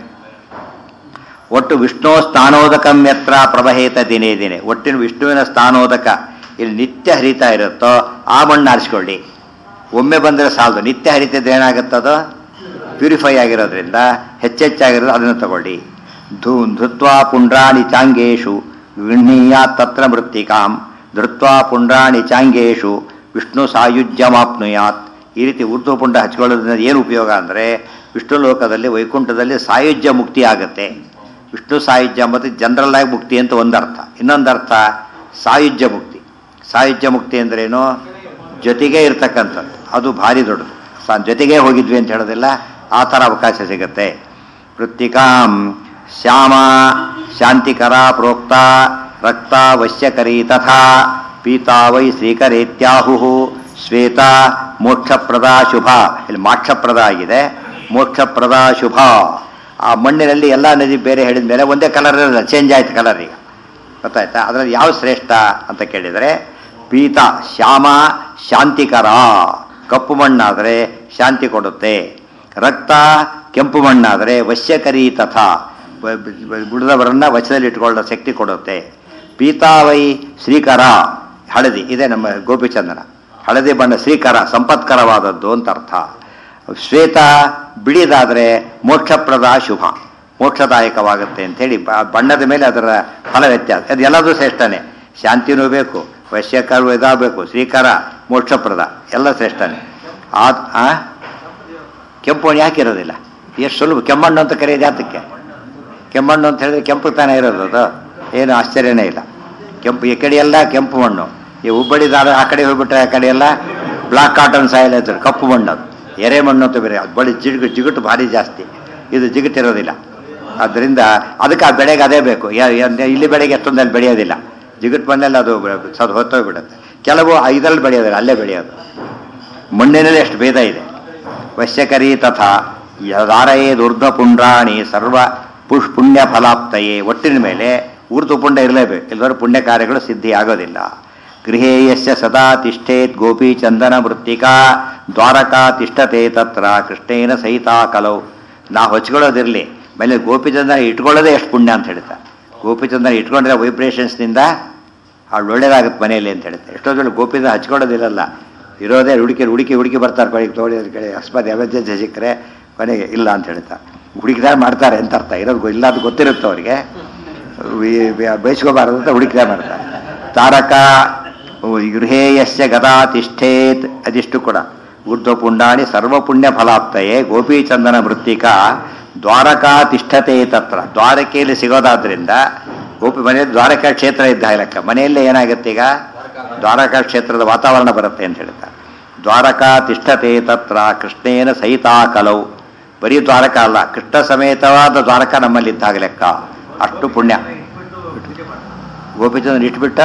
ಒಟ್ಟು ವಿಷ್ಣು ಸ್ಥಾನೋದಕಂ ಯತ್ರ ಪ್ರವಹೇತ ದಿನೇ ದಿನೇ ಒಟ್ಟಿನ ವಿಷ್ಣುವಿನ ಸ್ಥಾನೋದಕ ಇಲ್ಲಿ ನಿತ್ಯ ಹರಿತಾ ಇರುತ್ತೋ ಆ ಮಣ್ಣು ಆರಿಸ್ಕೊಳ್ಳಿ ಒಮ್ಮೆ ಬಂದರೆ ಸಾಲದು ನಿತ್ಯ ಹರಿತಿದ್ರೆ ಏನಾಗುತ್ತದೋ ಪ್ಯೂರಿಫೈ ಆಗಿರೋದ್ರಿಂದ ಹೆಚ್ಚೆಚ್ಚಾಗಿರೋದು ಅದನ್ನು ತಗೊಳ್ಳಿ ಧೂ ಧೃತ್ವಾ ಪುಂಡ್ರಾಣಿ ಚಾಂಗೇಶು ಗೃಹೀಯ ತತ್ರ ಮೃತ್ತಿಕಾಂ ಧೃತ್ವಾ ಪುಂಡ್ರಾಣಿ ಚಾಂಗೇಶು ವಿಷ್ಣು ಸಾಯುಜ್ಯಮಾಪ್ನುಯಾತ್ ಈ ರೀತಿ ಊರ್ಧ್ವ ಪುಂಡ ಹಚ್ಕೊಳ್ಳೋದ್ರಿಂದ ಏನು ಉಪಯೋಗ ಅಂದರೆ ವಿಷ್ಣು ಲೋಕದಲ್ಲಿ ವೈಕುಂಠದಲ್ಲಿ ಸಾಯುಜ್ಯ ಮುಕ್ತಿ ಆಗುತ್ತೆ ವಿಷ್ಣು ಸಾಯುಜ್ಯ ಮತ್ತು ಜನರಲ್ ಆಗಿ ಮುಕ್ತಿ ಅಂತ ಒಂದರ್ಥ ಇನ್ನೊಂದರ್ಥ ಸಾಯುಜ್ಯ ಮುಕ್ತಿ ಸಾಯುಜ್ಯ ಮುಕ್ತಿ ಅಂದ್ರೇನು ಜೊತೆಗೆ ಇರ್ತಕ್ಕಂಥದ್ದು ಅದು ಭಾರಿ ದೊಡ್ಡದು ಸಾ ಜೊತೆಗೆ ಹೋಗಿದ್ವಿ ಅಂತ ಹೇಳೋದಿಲ್ಲ ಆ ಥರ ಅವಕಾಶ ಸಿಗುತ್ತೆ ವೃತ್ತಿಕಾಂ ಶ್ಯಾಮ ಶಾಂತಿಕರ ಪ್ರೋಕ್ತ ರಕ್ತ ವಶ್ಯಕರಿ ತಥಾ ಪೀತಾ ವೈ ಶ್ರೀಕರೇತ್ಯಾಹು ಶ್ವೇತ ಮೋಕ್ಷಪ್ರದ ಶುಭ ಇಲ್ಲಿ ಮೋಕ್ಷಪ್ರದ ಆಗಿದೆ ಮೋಕ್ಷಪ್ರದ ಶುಭ ಆ ಮಣ್ಣಿನಲ್ಲಿ ಎಲ್ಲ ನದಿ ಬೇರೆ ಹೇಳಿದ ಮೇಲೆ ಒಂದೇ ಕಲರ್ ಇರಲ್ಲ ಚೇಂಜ್ ಆಯ್ತು ಕಲರ್ ಈಗ ಗೊತ್ತಾಯ್ತಾ ಅದರಲ್ಲಿ ಯಾವ ಶ್ರೇಷ್ಠ ಅಂತ ಕೇಳಿದರೆ ಪೀತ ಶ್ಯಾಮ ಶಾಂತಿಕರ ಕಪ್ಪು ಮಣ್ಣಾದರೆ ಶಾಂತಿ ಕೊಡುತ್ತೆ ರಕ್ತ ಕೆಂಪು ಮಣ್ಣಾದರೆ ವಶ್ಯಕರಿ ತಥಾ ಬುಡದವರನ್ನ ವಶದಲ್ಲಿ ಇಟ್ಕೊಳ್ಳೋ ಶಕ್ತಿ ಕೊಡುತ್ತೆ ಪೀತಾವೈ ಶ್ರೀಕರ ಹಳದಿ ಇದೆ ನಮ್ಮ ಗೋಪಿಚಂದನ ಹಳದಿ ಬಣ್ಣ ಶ್ರೀಕರ ಸಂಪತ್ಕರವಾದದ್ದು ಅಂತ ಅರ್ಥ ಶ್ವೇತ ಬಿಳಿದಾದರೆ ಮೋಕ್ಷಪ್ರದ ಶುಭ ಮೋಕ್ಷದಾಯಕವಾಗುತ್ತೆ ಅಂಥೇಳಿ ಬ- ಬಣ್ಣದ ಮೇಲೆ ಅದರ ಫಲ ವ್ಯತ್ಯಾಸ ಅದು ಎಲ್ಲದೂ ಶ್ರೇಷ್ಠನೇ ಶಾಂತಿನೂ ಬೇಕು ವಶ್ಯಕರು ಇದಾಗಬೇಕು ಶ್ರೀಕರ ಮೋಕ್ಷಪ್ರದ ಎಲ್ಲ ಶ್ರೇಷ್ಠನೇ ಆ ಆ? ಕೆಂಪು ಮಣ್ಣು ಯಾಕೆ ಇರೋದಿಲ್ಲ ಎಷ್ಟು ಸುಲಭ ಕೆಮ್ಮಣ್ಣು ಅಂತ ಕರೆಯೋದು ಯಾತಕ್ಕೆ ಕೆಮ್ಮಣ್ಣು ಅಂತ ಹೇಳಿದ್ರೆ ಕೆಂಪು ತಾನೇ ಇರೋದು ಅದು ಏನು ಆಶ್ಚರ್ಯನೇ ಇಲ್ಲ ಕೆಂಪು ಈ ಕಡೆ ಎಲ್ಲ ಕೆಂಪು ಮಣ್ಣು ಈ ಹುಬ್ಬಳ್ಳಿ ದಾರ ಆ ಕಡೆ ಹೋಗ್ಬಿಟ್ರೆ ಆ ಕಡೆ ಎಲ್ಲ ಬ್ಲಾಕ್ ಕಾಟನ್ ಸಾಯಿಲ್ ಅಂತಾರೆ ಕಪ್ಪು ಮಣ್ಣು ಅದು ಎರೆ ಮಣ್ಣು ಅಂತ ಬೇರೆ ಅದು ಬಳಿ ಜಿಗುಟು ಜಿಗುಟು ಭಾರಿ ಜಾಸ್ತಿ ಇದು ಜಿಗುಟಿರೋದಿಲ್ಲ ಆದ್ದರಿಂದ ಅದಕ್ಕೆ ಆ ಬೆಳೆಗೆ ಅದೇ ಬೇಕು ಯ- ಯ- ಇಲ್ಲಿ ಬೆಳೆಗೆ ಎಷ್ಟೊಂದಲ್ಲಿ ಬೆಳೆಯೋದಿಲ್ಲ ಜಿಗುಟ್ ಮಣ್ಣಲ್ಲಿ ಅದು ಸದ್ ಹೊತ್ತೋಗ್ಬಿಡುತ್ತೆ ಕೆಲವು ಇದರಲ್ಲಿ ಬೆಳೆಯೋದಿಲ್ಲ ಅಲ್ಲೇ ಬೆಳೆಯೋದು ಮಣ್ಣಿನಲ್ಲಿ ಎಷ್ಟು ಭೇದ ಇದೆ ವಶ್ಯಕರಿ ತಥಾ ಯದಾರಯೇ ದುರ್ಧ ಪುಂಡ್ರಾಣಿ ಸರ್ವ ಪುಷ್ ಪುಣ್ಯ ಫಲಾಪ್ತಯೇ ಒಟ್ಟಿನ ಮೇಲೆ ಊರ್ಧ್ವ ಪುಣ್ಯ ಇರಲೇಬೇಕು ಇಲ್ಲದ್ರೆ ಪುಣ್ಯ ಕಾರ್ಯಗಳು ಸಿದ್ಧಿ ಆಗೋದಿಲ್ಲ ಗೃಹೇಯಸ್ಯ ಸದಾ ತಿಷ್ಠೇತ್ ಗೋಪಿ ಚಂದನ ಮೃತ್ತಿಕಾ ದ್ವಾರಕಾ ತಿಷ್ಠತೆ ತತ್ರ ಕೃಷ್ಣೇನ ಸಹಿತ ಕಲೌ ನಾ ಹೊಚ್ಕೊಳ್ಳೋದಿರಲಿ ಮೇಲೆ ಗೋಪಿಚಂದನ ಇಟ್ಕೊಳ್ಳೋದೇ ಎಷ್ಟು ಪುಣ್ಯ ಅಂತ ಹೇಳ್ತಾ ಗೋಪಿಚಂದನ ಇಟ್ಕೊಂಡ್ರೆ ವೈಬ್ರೇಷನ್ಸ್ನಿಂದ ಅವಳು ಒಳ್ಳೇದಾಗುತ್ತೆ ಮನೆಯಲ್ಲಿ ಅಂತ ಹೇಳುತ್ತೆ ಎಷ್ಟೋ ಜನ ಗೋಪಿದ ಹಚ್ಕೊಳ್ಳೋದಿರಲ್ಲ ಇರೋದೇ ಹುಡುಕಿ ಹುಡುಕಿ ಹುಡುಕಿ ಬರ್ತಾರೆ ಕೊನೆಗೆ ತೋಳಿ ಅದ್ರ ಕಡೆ ಅಸ್ಪದೆ ಎಮರ್ಜೆನ್ಸಿ ಸಿಕ್ಕರೆ ಕೊನೆಗೆ ಇಲ್ಲ ಅಂತ ಹೇಳ್ತಾ ಹುಡುಕಿದಾಗ ಮಾಡ್ತಾರೆ ಅಂತ ಅರ್ಥ ಇರೋದು ಗೊ- ಇಲ್ಲ ಅದು ಗೊತ್ತಿರುತ್ತೆ ಅವರಿಗೆ ಬಯಸ್ಕೋಬಾರದು ಅಂತ ಹುಡುಕಿದಾಗ ಮಾಡ್ತಾರೆ ತಾರಕ ಗೃಹೇಯಸ್ಯ ಗದಾ ತಿಷ್ಠೇತ್ ಅದಿಷ್ಟು ಕೂಡ ಊರ್ಧ್ವ ಪುಂಡಾಣಿ ಸರ್ವ ಪುಣ್ಯ ಫಲಾಪ್ತಯೇ ಗೋಪೀಚಂದನ ಮೃತ್ತಿಕಾ ದ್ವಾರಕಾ ತಿಷ್ಠತೆ ತತ್ರ ದ್ವಾರಕೆಯಲ್ಲಿ ಸಿಗೋದಾದ್ರಿಂದ ಗೋಪಿ ಮನೆ ದ್ವಾರಕಾ ಕ್ಷೇತ್ರ ಇದ್ದ ಲೆಕ್ಕ ಮನೆಯಲ್ಲೇ ಏನಾಗುತ್ತೆ ಈಗ ದ್ವಾರಕಾ ಕ್ಷೇತ್ರದ ವಾತಾವರಣ ಬರುತ್ತೆ ಅಂತ ಹೇಳ್ತಾರೆ ದ್ವಾರಕಾ ತಿಷ್ಠತೆ ತತ್ರ ಕೃಷ್ಣೇನ ಸಹಿತಾ ಕಲವು ಬರೀ ದ್ವಾರಕ ಅಲ್ಲ ಕೃಷ್ಣ ಸಮೇತವಾದ ದ್ವಾರಕ ನಮ್ಮಲ್ಲಿ ಇದ್ದಾಗ ಲೆಕ್ಕ ಅಷ್ಟು ಪುಣ್ಯ ಗೋಪಿಚಂದ್ರ ಇಟ್ಬಿಟ್ಟ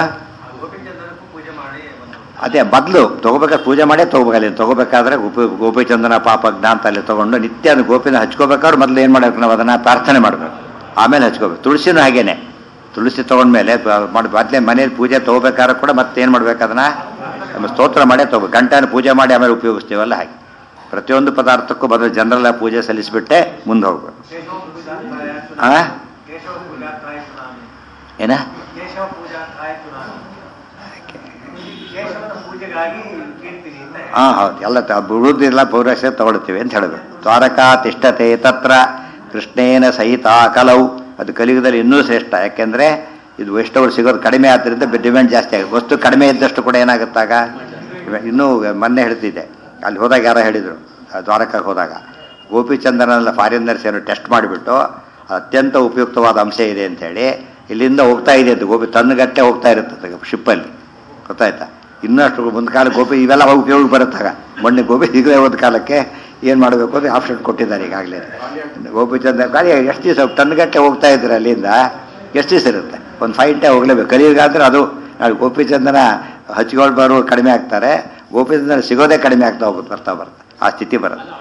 ಅದೇ ಮೊದಲು ತಗೋಬೇಕಾದ್ರೆ ಪೂಜೆ ಮಾಡೇ ತಗೋಬೇಕಲ್ಲಿ ತಗೋಬೇಕಾದ್ರೆ ಗೋಪಿ ಗೋಪಿಚಂದನ ಪಾಪ ಜ್ಞಾನ ಅಲ್ಲಿ ತಗೊಂಡು ನಿತ್ಯ ಅದು ಗೋಪಿನ ಹಚ್ಕೋಬೇಕಾದ್ರೆ ಮೊದಲು ಏನು ಮಾಡ್ಬೇಕು ನಾವು ಅದನ್ನು ಪ್ರಾರ್ಥನೆ ಮಾಡಬೇಕು ಆಮೇಲೆ ಹಚ್ಕೋಬೇಕು ತುಳಸಿನೂ ಹಾಗೇನೆ ತುಳಸಿ ತೊಗೊಂಡ್ಮೇಲೆ ಮಾಡಿ ಮೊದಲೇ ಮನೇಲಿ ಪೂಜೆ ತೊಗೋಬೇಕಾದ್ರೆ ಕೂಡ ಮತ್ತೆ ಏನು ಮಾಡ್ಬೇಕು ಅದನ್ನು ನಮ್ಮ ಸ್ತೋತ್ರ ಮಾಡೇ ತಗೋಬೇಕು ಗಂಟೆನ ಪೂಜೆ ಮಾಡಿ ಆಮೇಲೆ ಉಪಯೋಗಿಸ್ತೀವಲ್ಲ ಹಾಗೆ ಪ್ರತಿಯೊಂದು ಪದಾರ್ಥಕ್ಕೂ ಮೊದಲು ಜನರಲ್ಲ ಪೂಜೆ ಸಲ್ಲಿಸಿಬಿಟ್ಟೆ ಮುಂದೆ ಹೋಗ್ಬೇಕು ಆ ಏನ ಕೇಶವ ಪೂಜಾ ಆಯ್ತು ನಾನು ಕೇಶವನ ಪೂಜೆಗಾಗಿ ಕೇಳ್ತೀನಿ ಅಂತ ಹಾಂ ಹೌದು ಎಲ್ಲ ತ ಬಿಡುವುದಿಲ್ಲ ಪೌರಸ್ಯ ತಗೊಳ್ತೀವಿ ಅಂತ ಹೇಳಬೇಕು ದ್ವಾರಕಾ ತಿಷ್ಠತೆ ತತ್ರ ಕೃಷ್ಣೇನ ಸಹಿತ ಕಲವು ಅದು ಕಲಿಯುಗದಲ್ಲಿ ಇನ್ನೂ ಶ್ರೇಷ್ಠ ಯಾಕೆಂದರೆ ಇದು ವೈಷ್ಣವರು ಸಿಗೋದು ಕಡಿಮೆ ಆದ್ದರಿಂದ ಡಿಮ್ಯಾಂಡ್ ಜಾಸ್ತಿ ಆಗುತ್ತೆ ವಸ್ತು ಕಡಿಮೆ ಇದ್ದಷ್ಟು ಕೂಡ ಏನಾಗುತ್ತಾಗ ಇವ- ಇನ್ನೂ ಮೊನ್ನೆ ಹೇಳ್ತಿದ್ದೆ ಅಲ್ಲಿ ಹೋದಾಗ ಯಾರೋ ಹೇಳಿದರು ದ್ವಾರಕಕ್ಕೆ ಹೋದಾಗ ಗೋಪಿಚಂದನೆಲ್ಲ ಫಾರಿನರ್ಸ್ ಏನು ಟೆಸ್ಟ್ ಮಾಡಿಬಿಟ್ಟು ಅತ್ಯಂತ ಉಪಯುಕ್ತವಾದ ಅಂಶ ಇದೆ ಅಂತೇಳಿ ಇಲ್ಲಿಂದ ಹೋಗ್ತಾ ಇದೆ ಅದು ಗೋಪಿ ತನ್ನಗಟ್ಟೆ ಹೋಗ್ತಾ ಇರುತ್ತೆ ಶಿಪ್ಪಲ್ಲಿ ಗೊತ್ತಾಯ್ತಾ ಇನ್ನಷ್ಟು ಮುಂದೆ ಕಾಲ ಗೋಪಿ ಇವೆಲ್ಲ ಉಪಯೋಗ ಬರುತ್ತಾಗ ಮೊನ್ನೆ ಗೋಪಿ ಸಿಗದೆ ಹೋದ ಕಾಲಕ್ಕೆ ಏನು ಮಾಡಬೇಕು ಅಂತ ಆಪ್ಷನ್ ಕೊಟ್ಟಿದ್ದಾರೆ ಈಗಾಗಲೇ ಗೋಪಿಚಂದ್ರ ಗಾಡಿ ಎಷ್ಟು ದಿವಸ ಟನ್ಗಟ್ಟೆ ಹೋಗ್ತಾ ಇದ್ರೆ ಅಲ್ಲಿಂದ ಎಷ್ಟು ದಿವಸ ಇರುತ್ತೆ ಒಂದು ಫೈವ್ ಟೇ ಹೋಗ್ಲೇಬೇಕು ಕಲಿಯುಗಾದ್ರೆ ಅದು ನಾಳೆ ಗೋಪಿಚಂದನ ಹಚ್ಕೊಂಡು ಬರೋ ಕಡಿಮೆ ಆಗ್ತಾರೆ ಗೋಪಿಚಂದನ ಸಿಗೋದೇ ಕಡಿಮೆ ಆಗ್ತಾ ಹೋಗುತ್ತೆ ಬರ್ತಾ ಬರುತ್ತೆ ಆ ಸ್ಥಿತಿ ಬರುತ್ತೆ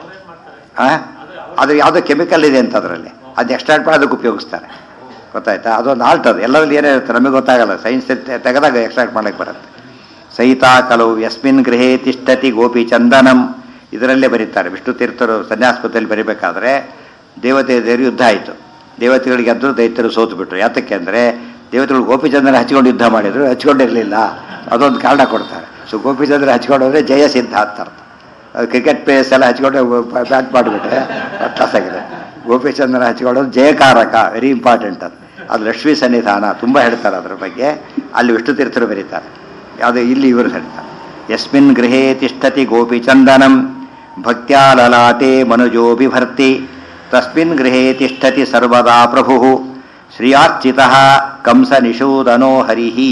ಹಾಂ ಅದು ಯಾವುದೋ ಕೆಮಿಕಲ್ ಇದೆ ಅಂತ ಅದರಲ್ಲಿ ಅದು ಎಕ್ಸ್ಟ್ರಾಕ್ಟ್ ಮಾಡಿ ಅದಕ್ಕೆ ಉಪಯೋಗಿಸ್ತಾರೆ ಗೊತ್ತಾಯ್ತಾ ಅದೊಂದು ಆಲ್ಟ್ ಅದು ಎಲ್ಲರಲ್ಲಿ ಏನಿರುತ್ತೆ ನಮಗೆ ಗೊತ್ತಾಗಲ್ಲ ಸೈನ್ಸ್ ತೆಗೆದಾಗ ಎಕ್ಸ್ಟ್ರಾಕ್ಟ್ ಮಾಡಕ್ಕೆ ಬರುತ್ತೆ ಸಹಿತಾ ಕಲವು ಯಸ್ಮಿನ್ ಗೃಹೇ ತಿಷ್ಠತಿ ಗೋಪಿ ಚಂದನಂ ಇದರಲ್ಲೇ ಬರೀತಾರೆ ವಿಷ್ಣು ತೀರ್ಥರು ಸನ್ಯಾಸ್ಪತಿಯಲ್ಲಿ ಬರೀಬೇಕಾದ್ರೆ ದೇವತೆ ದೇವರು ಯುದ್ಧ ಆಯಿತು ದೇವತೆಗಳಿಗೆ ಗೆದ್ದರು ದೈತ್ಯರು ಸೋತು ಬಿಟ್ರು ಯಾತಕ್ಕೆ ಅಂದರೆ ದೇವತೆಗಳು ಗೋಪಿಚಂದ್ರ ಹಚ್ಕೊಂಡು ಯುದ್ಧ ಮಾಡಿದ್ರು ಹಚ್ಕೊಂಡಿರಲಿಲ್ಲ ಅದೊಂದು ಕಾರಣ ಕೊಡ್ತಾರೆ ಸೊ ಗೋಪಿಚಂದ್ರ ಹಚ್ಕೊಂಡು ಹೋದ್ರೆ ಜಯ ಸಿದ್ಧ ಅಂತ ಅರ್ಥ ಕ್ರಿಕೆಟ್ ಪ್ಲೇಯರ್ಸ್ ಎಲ್ಲ ಹಚ್ಕೊಂಡು ಬ್ಯಾಟ್ ಮಾಡಿಬಿಟ್ರೆ ಟಾಸ್ ಆಗಿದೆ ಗೋಪಿಚಂದ್ರನ ಹಚ್ಕೊಳ್ಳೋದು ಜಯಕಾರಕ ವೆರಿ ಇಂಪಾರ್ಟೆಂಟ್ ಅದು ಅದು ಲಕ್ಷ್ಮೀ ಸನ್ನಿಧಾನ ತುಂಬ ಹೇಳ್ತಾರೆ ಅದ್ರ ಬಗ್ಗೆ ಅಲ್ಲಿ ವಿಷ್ಣು ತೀರ್ಥರು ಬರೀತಾರೆ ಯಾವುದು ಇಲ್ಲಿ ಇವರು ಹೇಳ್ತಾರೆ ಯಸ್ಮಿನ್ ಗೃಹೇ ತಿಷ್ಠತಿ ಗೋಪಿಚಂದನಂ ಭಕ್ತ್ಯಾ ಲಲಾಟೆ ಮನುಜೋ ಬಿಭರ್ತಿ ತಸ್ಮಿನ್ ಗೃಹೇ ತಿಷ್ಠತಿ ಸರ್ವದಾ ಪ್ರಭು ಶ್ರೀಯಾರ್ಚಿತ ಕಂಸ ನಿಷೂದನೋ ಹರಿಹಿ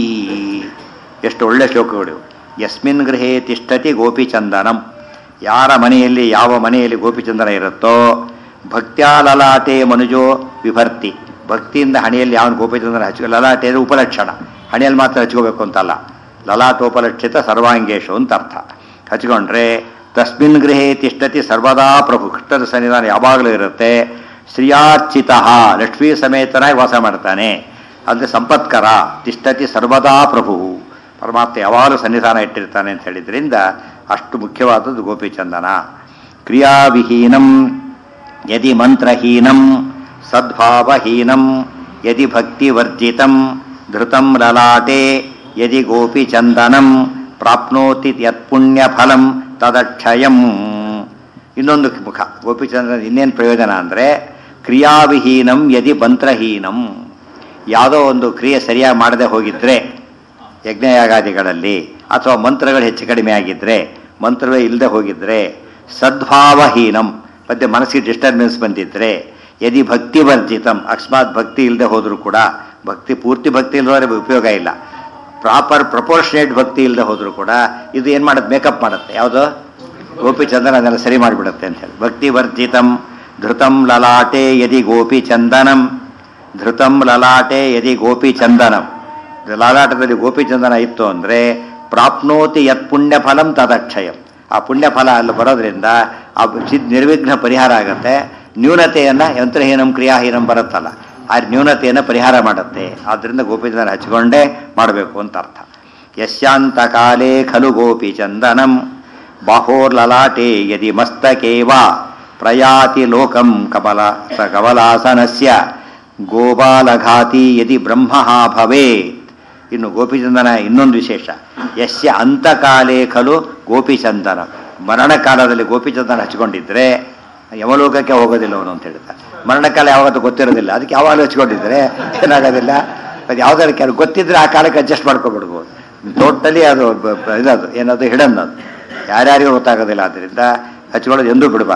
ಎಷ್ಟು ಒಳ್ಳೆ ಶ್ಲೋಕಗಳು ಇವು. ಯಸ್ಮಿನ್ ಗೃಹೇ ತಿಷ್ಠತಿ ಗೋಪಿಚಂದನಂ ಯಾರ ಮನೆಯಲ್ಲಿ ಯಾವ ಮನೆಯಲ್ಲಿ ಗೋಪಿಚಂದನ ಇರುತ್ತೋ ಭಕ್ತ್ಯಾ ಲಲಾಟೆ ಮನುಜೋ ವಿಭರ್ತಿ ಭಕ್ತಿಯಿಂದ ಹಣೆಯಲ್ಲಿ ಯಾವ ಗೋಪಿಚಂದನ ಹಚ್ಚ ಲಲಾಟೆ ಅಂದರೆ ಉಪಲಕ್ಷಣ ಹಣೆಯಲ್ಲಿ ಮಾತ್ರ ಹಚ್ಕೋಬೇಕು ಅಂತಲ್ಲ ಲಲಾಟೋಪಲಕ್ಷಿತ ಸರ್ವಾಂಗೇಶು ಅಂತ ಅರ್ಥ ಹಚ್ಕೊಂಡ್ರೆ ತಸ್ಮಿನ್ ಗೃಹೇ ತಿಷ್ಠತಿ ಸರ್ವದಾ ಪ್ರಭು ಕೃಷ್ಣನ ಸನ್ನಿಧಾನ ಯಾವಾಗಲೂ ಇರುತ್ತೆ ಶ್ರೀಯಾರ್ಚಿತ ಲಕ್ಷ್ಮೀ ಸಮೇತನಾಗಿ ವಾಸ ಮಾಡ್ತಾನೆ ಅಂದರೆ ಸಂಪತ್ಕರ ತಿಷ್ಠತಿ ಸರ್ವದಾ ಪ್ರಭು ಪರಮಾತ್ಮ ಯಾವಾಗಲೂ ಸನ್ನಿಧಾನ ಇಟ್ಟಿರ್ತಾನೆ ಅಂತ ಹೇಳಿದ್ರಿಂದ ಅಷ್ಟು ಮುಖ್ಯವಾದದ್ದು ಗೋಪಿಚಂದನ ಕ್ರಿಯಾವಿಹೀನಂ ಯದಿ ಮಂತ್ರಹೀನಂ ಸದ್ಭಾವಹೀನಂ ಯದಿ ಭಕ್ತಿವರ್ಜಿತಂ ಧೃತಂ ಲಲಾಟೆ ಯದಿ ಗೋಪಿಚಂದನಂ ಪ್ರಾಪ್ನೋತಿ ಯತ್ಪುಣ್ಯಫಲಂ ತದಕ್ಷಯಂ ಇನ್ನೊಂದು ಮುಖ ಗೋಪಿಚಂದ್ರನ ಇನ್ನೇನು ಪ್ರಯೋಜನ ಅಂದರೆ ಕ್ರಿಯಾವಿಹೀನಂ ಯದಿ ಮಂತ್ರಹೀನಂ ಯಾವುದೋ ಒಂದು ಕ್ರಿಯೆ ಸರಿಯಾಗಿ ಮಾಡದೆ ಹೋಗಿದ್ರೆ ಯಜ್ಞಯಾಗಾದಿಗಳಲ್ಲಿ ಅಥವಾ ಮಂತ್ರಗಳು ಹೆಚ್ಚು ಕಡಿಮೆ ಆಗಿದ್ದರೆ ಮಂತ್ರವೇ ಇಲ್ಲದೆ ಹೋಗಿದ್ರೆ ಸದ್ಭಾವಹೀನಂ ಮತ್ತೆ ಮನಸ್ಸಿಗೆ ಡಿಸ್ಟರ್ಬೆನ್ಸ್ ಬಂದಿದ್ರೆ ಯದಿ ಭಕ್ತಿ ವರ್ಜಿತಂ ಅಕಸ್ಮಾತ್ ಭಕ್ತಿ ಇಲ್ಲದೆ ಹೋದರೂ ಕೂಡ ಭಕ್ತಿ ಪೂರ್ತಿ ಭಕ್ತಿ ಇಲ್ಲದ್ರೆ ಉಪಯೋಗ ಇಲ್ಲ ಪ್ರಾಪರ್ ಪ್ರಪೋರ್ಷನೇಟ್ ಭಕ್ತಿ ಇಲ್ಲದೆ ಹೋದರೂ ಕೂಡ ಇದು ಏನು ಮಾಡುತ್ತೆ ಮೇಕಪ್ ಮಾಡುತ್ತೆ ಯಾವುದು ಗೋಪಿಚಂದನ ಅದನ್ನೆಲ್ಲ ಸರಿ ಮಾಡಿಬಿಡುತ್ತೆ ಅಂತ ಹೇಳಿ ಭಕ್ತಿ ವರ್ಜಿತಂ ಧೃತಂ ಲಲಾಟೆ ಯದಿ ಗೋಪಿಚಂದನಂ ಧೃತಂ ಲಲಾಟೆ ಯದಿ ಗೋಪಿಚಂದನಂ ಲಲಾಟದಲ್ಲಿ ಗೋಪಿಚಂದನ ಇತ್ತು ಅಂದರೆ ಪ್ರಾಪ್ನೋತಿ ಯತ್ ಪುಣ್ಯಫಲಂ ತದಕ್ಷಯಂ ಆ ಪುಣ್ಯಫಲ ಅಲ್ಲಿ ಬರೋದ್ರಿಂದ ಆ ಚಿದ್ ನಿರ್ವಿಘ್ನ ಪರಿಹಾರ ಆಗುತ್ತೆ ನ್ಯೂನತೆಯನ್ನು ಯಂತ್ರಹೀನಂ ಕ್ರಿಯಾಹೀನಂ ಬರುತ್ತಲ್ಲ ಆ ನ್ಯೂನತೆಯನ್ನು ಪರಿಹಾರ ಮಾಡುತ್ತೆ ಆದ್ದರಿಂದ ಗೋಪಿಚಂದನ ಹಚ್ಕೊಂಡೇ ಮಾಡಬೇಕು ಅಂತ ಅರ್ಥ ಯಶ್ಯಾಂತ ಕಾಲೇ ಖಲು ಗೋಪಿಚಂದನಂ ಬಾಹೋರ್ಲಲಾಟೆ ಯದಿ ಮಸ್ತಕೆ ವಾ ಪ್ರಯಾತಿ ಲೋಕಂ ಕಮಲ ಸ ಕಮಲಾಸನಸ್ಯ ಗೋಪಾಲಘಾತಿ ಯದಿ ಬ್ರಹ್ಮ ಭವೇತ್ ಇನ್ನು ಗೋಪಿಚಂದನ ಇನ್ನೊಂದು ವಿಶೇಷ ಯಸ್ಯ ಅಂತಕಾಲೇ ಖಲು ಗೋಪಿಚಂದನ ಮರಣಕಾಲದಲ್ಲಿ ಗೋಪಿಚಂದನ ಹಚ್ಕೊಂಡಿದ್ರೆ ಯಮಲೋಕಕ್ಕೆ ಹೋಗೋದಿಲ್ಲ ಅವನು ಅಂತ ಹೇಳ್ತಾರೆ ಮರಣಕಾಲ ಯಾವತ್ತೂ ಗೊತ್ತಿರೋದಿಲ್ಲ ಅದಕ್ಕೆ ಯಾವಾಗಲೂ ಹಚ್ಕೊಂಡಿದ್ರೆ ಏನಾಗೋದಿಲ್ಲ ಅದು ಯಾವ್ದಾದ್ರು ಕೆಲ ಗೊತ್ತಿದ್ರೆ ಆ ಕಾಲಕ್ಕೆ ಅಡ್ಜಸ್ಟ್ ಮಾಡ್ಕೊಬಿಡ್ಬೋದು ಟೋಟಲಿ ಅದು ಬ- ಬ- ಇದದು ಏನದು ಹಿಡನ್ ಅದು ಯಾರ್ಯಾರಿಗೂ ಗೊತ್ತಾಗೋದಿಲ್ಲ ಆದ್ದರಿಂದ ಹಚ್ಕೊಳ್ಳೋದು ಎಂದೂ ಬಿಡಬಾರ್ದು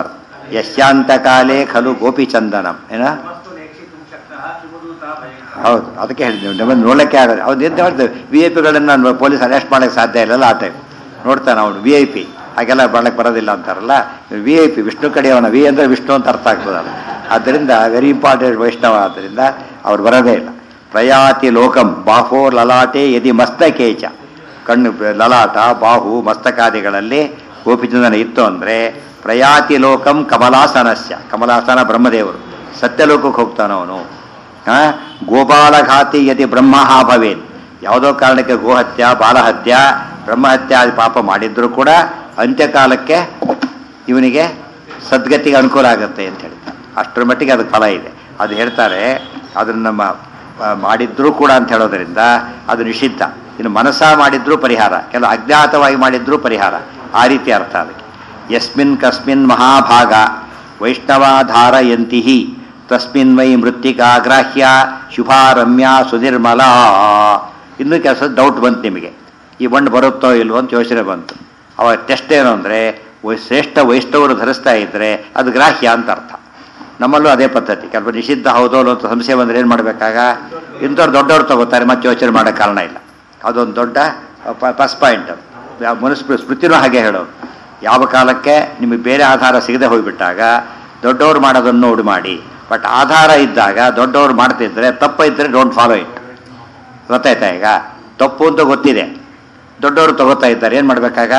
ಯಶ್ಯಾಂತಕಾಲೇ ಖಲು ಗೋಪಿಚಂದನಂ ಏನ ವಸ್ತು ನೇಕ್ಷಿತುಂ ಶಕ್ತಃ ಕಿಮುದೂತ ಭಯ ಹೌದು ಅದಕ್ಕೆ ಹೇಳಿದ್ವಿ ನಮ್ಮನ್ನು ನೋಡಕ್ಕೆ ಆಗೋದು ಅವ್ನು ಏನು ಮಾಡ್ತೇವೆ ವಿ ಐ ಪಿಗಳನ್ನು ಪೊಲೀಸ್ ಅರೆಸ್ಟ್ ಮಾಡೋಕ್ಕೆ ಸಾಧ್ಯ ಇಲ್ಲಲ್ಲ ಆ ಟೈಮ್ ನೋಡ್ತಾನೆ ಅವನು ವಿ ಐ ಪಿ ಹಾಗೆಲ್ಲ ಮಾಡಕ್ಕೆ ಬರೋದಿಲ್ಲ ಅಂತಾರಲ್ಲ ವಿ ಐ ಪಿ ವಿಷ್ಣು ಕಡೆಯವನ ವಿ ಅಂದರೆ ವಿಷ್ಣು ಅಂತ ಅರ್ಥ ಆಗ್ತದಲ್ಲ ಆದ್ದರಿಂದ ವೆರಿ ಇಂಪಾರ್ಟೆಂಟ್ ವೈಷ್ಣವ ಆದ್ದರಿಂದ ಅವ್ರು ಬರೋದೇ ಇಲ್ಲ ಪ್ರಯಾತಿ ಲೋಕಂ ಬಾಹೋ ಲಲಾಟೆ ಯದಿ ಮಸ್ತಕೇಚ ಕಣ್ಣು ಲಲಾಟ ಬಾಹು ಮಸ್ತಕಾದಿಗಳಲ್ಲಿ ಗೋಪಿಚಂದನ ಇತ್ತು ಅಂದರೆ ಪ್ರಯಾತಿ ಲೋಕಂ ಕಮಲಾಸನಸ್ಯ ಕಮಲಾಸನ ಬ್ರಹ್ಮದೇವರು ಸತ್ಯಲೋಕಕ್ಕೆ ಹೋಗ್ತಾನವನು ಆ, ಗೋಪಾಲಘಾತಿ ಯತಿ ಬ್ರಹ್ಮ ಭವೇನ್ ಯಾವುದೋ ಕಾರಣಕ್ಕೆ ಗೋಹತ್ಯ ಬಾಲಹತ್ಯ ಬ್ರಹ್ಮಹತ್ಯ ಆದಿ ಪಾಪ ಮಾಡಿದ್ರು ಕೂಡ ಅಂತ್ಯಕಾಲಕ್ಕೆ ಇವನಿಗೆ ಸದ್ಗತಿಗೆ ಅನುಕೂಲ ಆಗುತ್ತೆ ಅಂತ ಹೇಳ್ತಾರೆ ಅಷ್ಟರ ಮಟ್ಟಿಗೆ ಅದಕ್ಕೆ ಫಲ ಇದೆ ಅದು ಹೇಳ್ತಾರೆ ಅದನ್ನು ನಮ್ಮ ಆ, ಮಾಡಿದ್ರೂ ಕೂಡ ಅಂತ ಹೇಳೋದ್ರಿಂದ ಅದು ನಿಷಿದ್ಧ ಇನ್ನು ಮನಸ್ಸ ಮಾಡಿದ್ರೂ ಪರಿಹಾರ ಕೆಲವು ಅಜ್ಞಾತವಾಗಿ ಮಾಡಿದ್ರೂ ಪರಿಹಾರ ಆ ರೀತಿ ಅರ್ಥ ಅದಕ್ಕೆ ಯಸ್ಮಿನ್ ಕಸ್ಮಿನ್ ಮಹಾಭಾಗ ವೈಷ್ಣವಾಧಾರಯಂತಿ ತಸ್ಮಿನ್ ವೈ ಮೃತ್ತಿಕಾಗ್ರಾಹ್ಯ ಶುಭಾರಮ್ಯ ಸುನಿರ್ಮಲ ಇನ್ನೂ ಕೆಲಸ ಡೌಟ್ ಬಂತು ನಿಮಗೆ ಈ ಬಣ್ಣು ಬರುತ್ತೋ ಇಲ್ವೋ ಅಂತ ಯೋಚನೆ ಬಂತು ಅವಾಗ ಟೆಸ್ಟ್ ಏನು ಅಂದರೆ ಶ್ರೇಷ್ಠ ವೈಷ್ಣವರು ಧರಿಸ್ತಾ ಇದ್ದರೆ ಅದು ಗ್ರಾಹ್ಯ ಅಂತ ಅರ್ಥ ನಮ್ಮಲ್ಲೂ ಅದೇ ಪದ್ಧತಿ ಕೆಲವು ನಿಷಿದ್ಧ ಹೌದೋ ಅಲ್ಲೋ ಅಂತ ಸಂಶಯ ಬಂದರೆ ಏನು ಮಾಡಬೇಕಾಗ ಇಂಥವ್ರು ದೊಡ್ಡವ್ರು ತಗೋತಾರೆ ಮತ್ತೆ ಯೋಚನೆ ಮಾಡೋ ಕಾರಣ ಇಲ್ಲ ಅದೊಂದು ದೊಡ್ಡ ಪ್ಲಸ್ ಪಾಯಿಂಟ್ ಮನುಸ್ಮೃ ಸ್ಮೃತಿನೂ ಹಾಗೆ ಹೇಳೋದು ಯಾವ ಕಾಲಕ್ಕೆ ನಿಮಗೆ ಬೇರೆ ಆಧಾರ ಸಿಗದೆ ಹೋಗಿಬಿಟ್ಟಾಗ ದೊಡ್ಡವ್ರು ಮಾಡೋದನ್ನು ನೋಡಿ ಮಾಡಿ ಬಟ್ ಆಧಾರ ಇದ್ದಾಗ ದೊಡ್ಡವ್ರು ಮಾಡ್ತಿದ್ರೆ ತಪ್ಪ ಇದ್ದರೆ ಡೋಂಟ್ ಫಾಲೋ ಇಟ್ ಗೊತ್ತಾಯ್ತಾ ಈಗ ತಪ್ಪು ಅಂತ ಗೊತ್ತಿದೆ ದೊಡ್ಡವರು ತಗೋತಾ ಇದ್ದಾರೆ ಏನು ಮಾಡಬೇಕಾಗ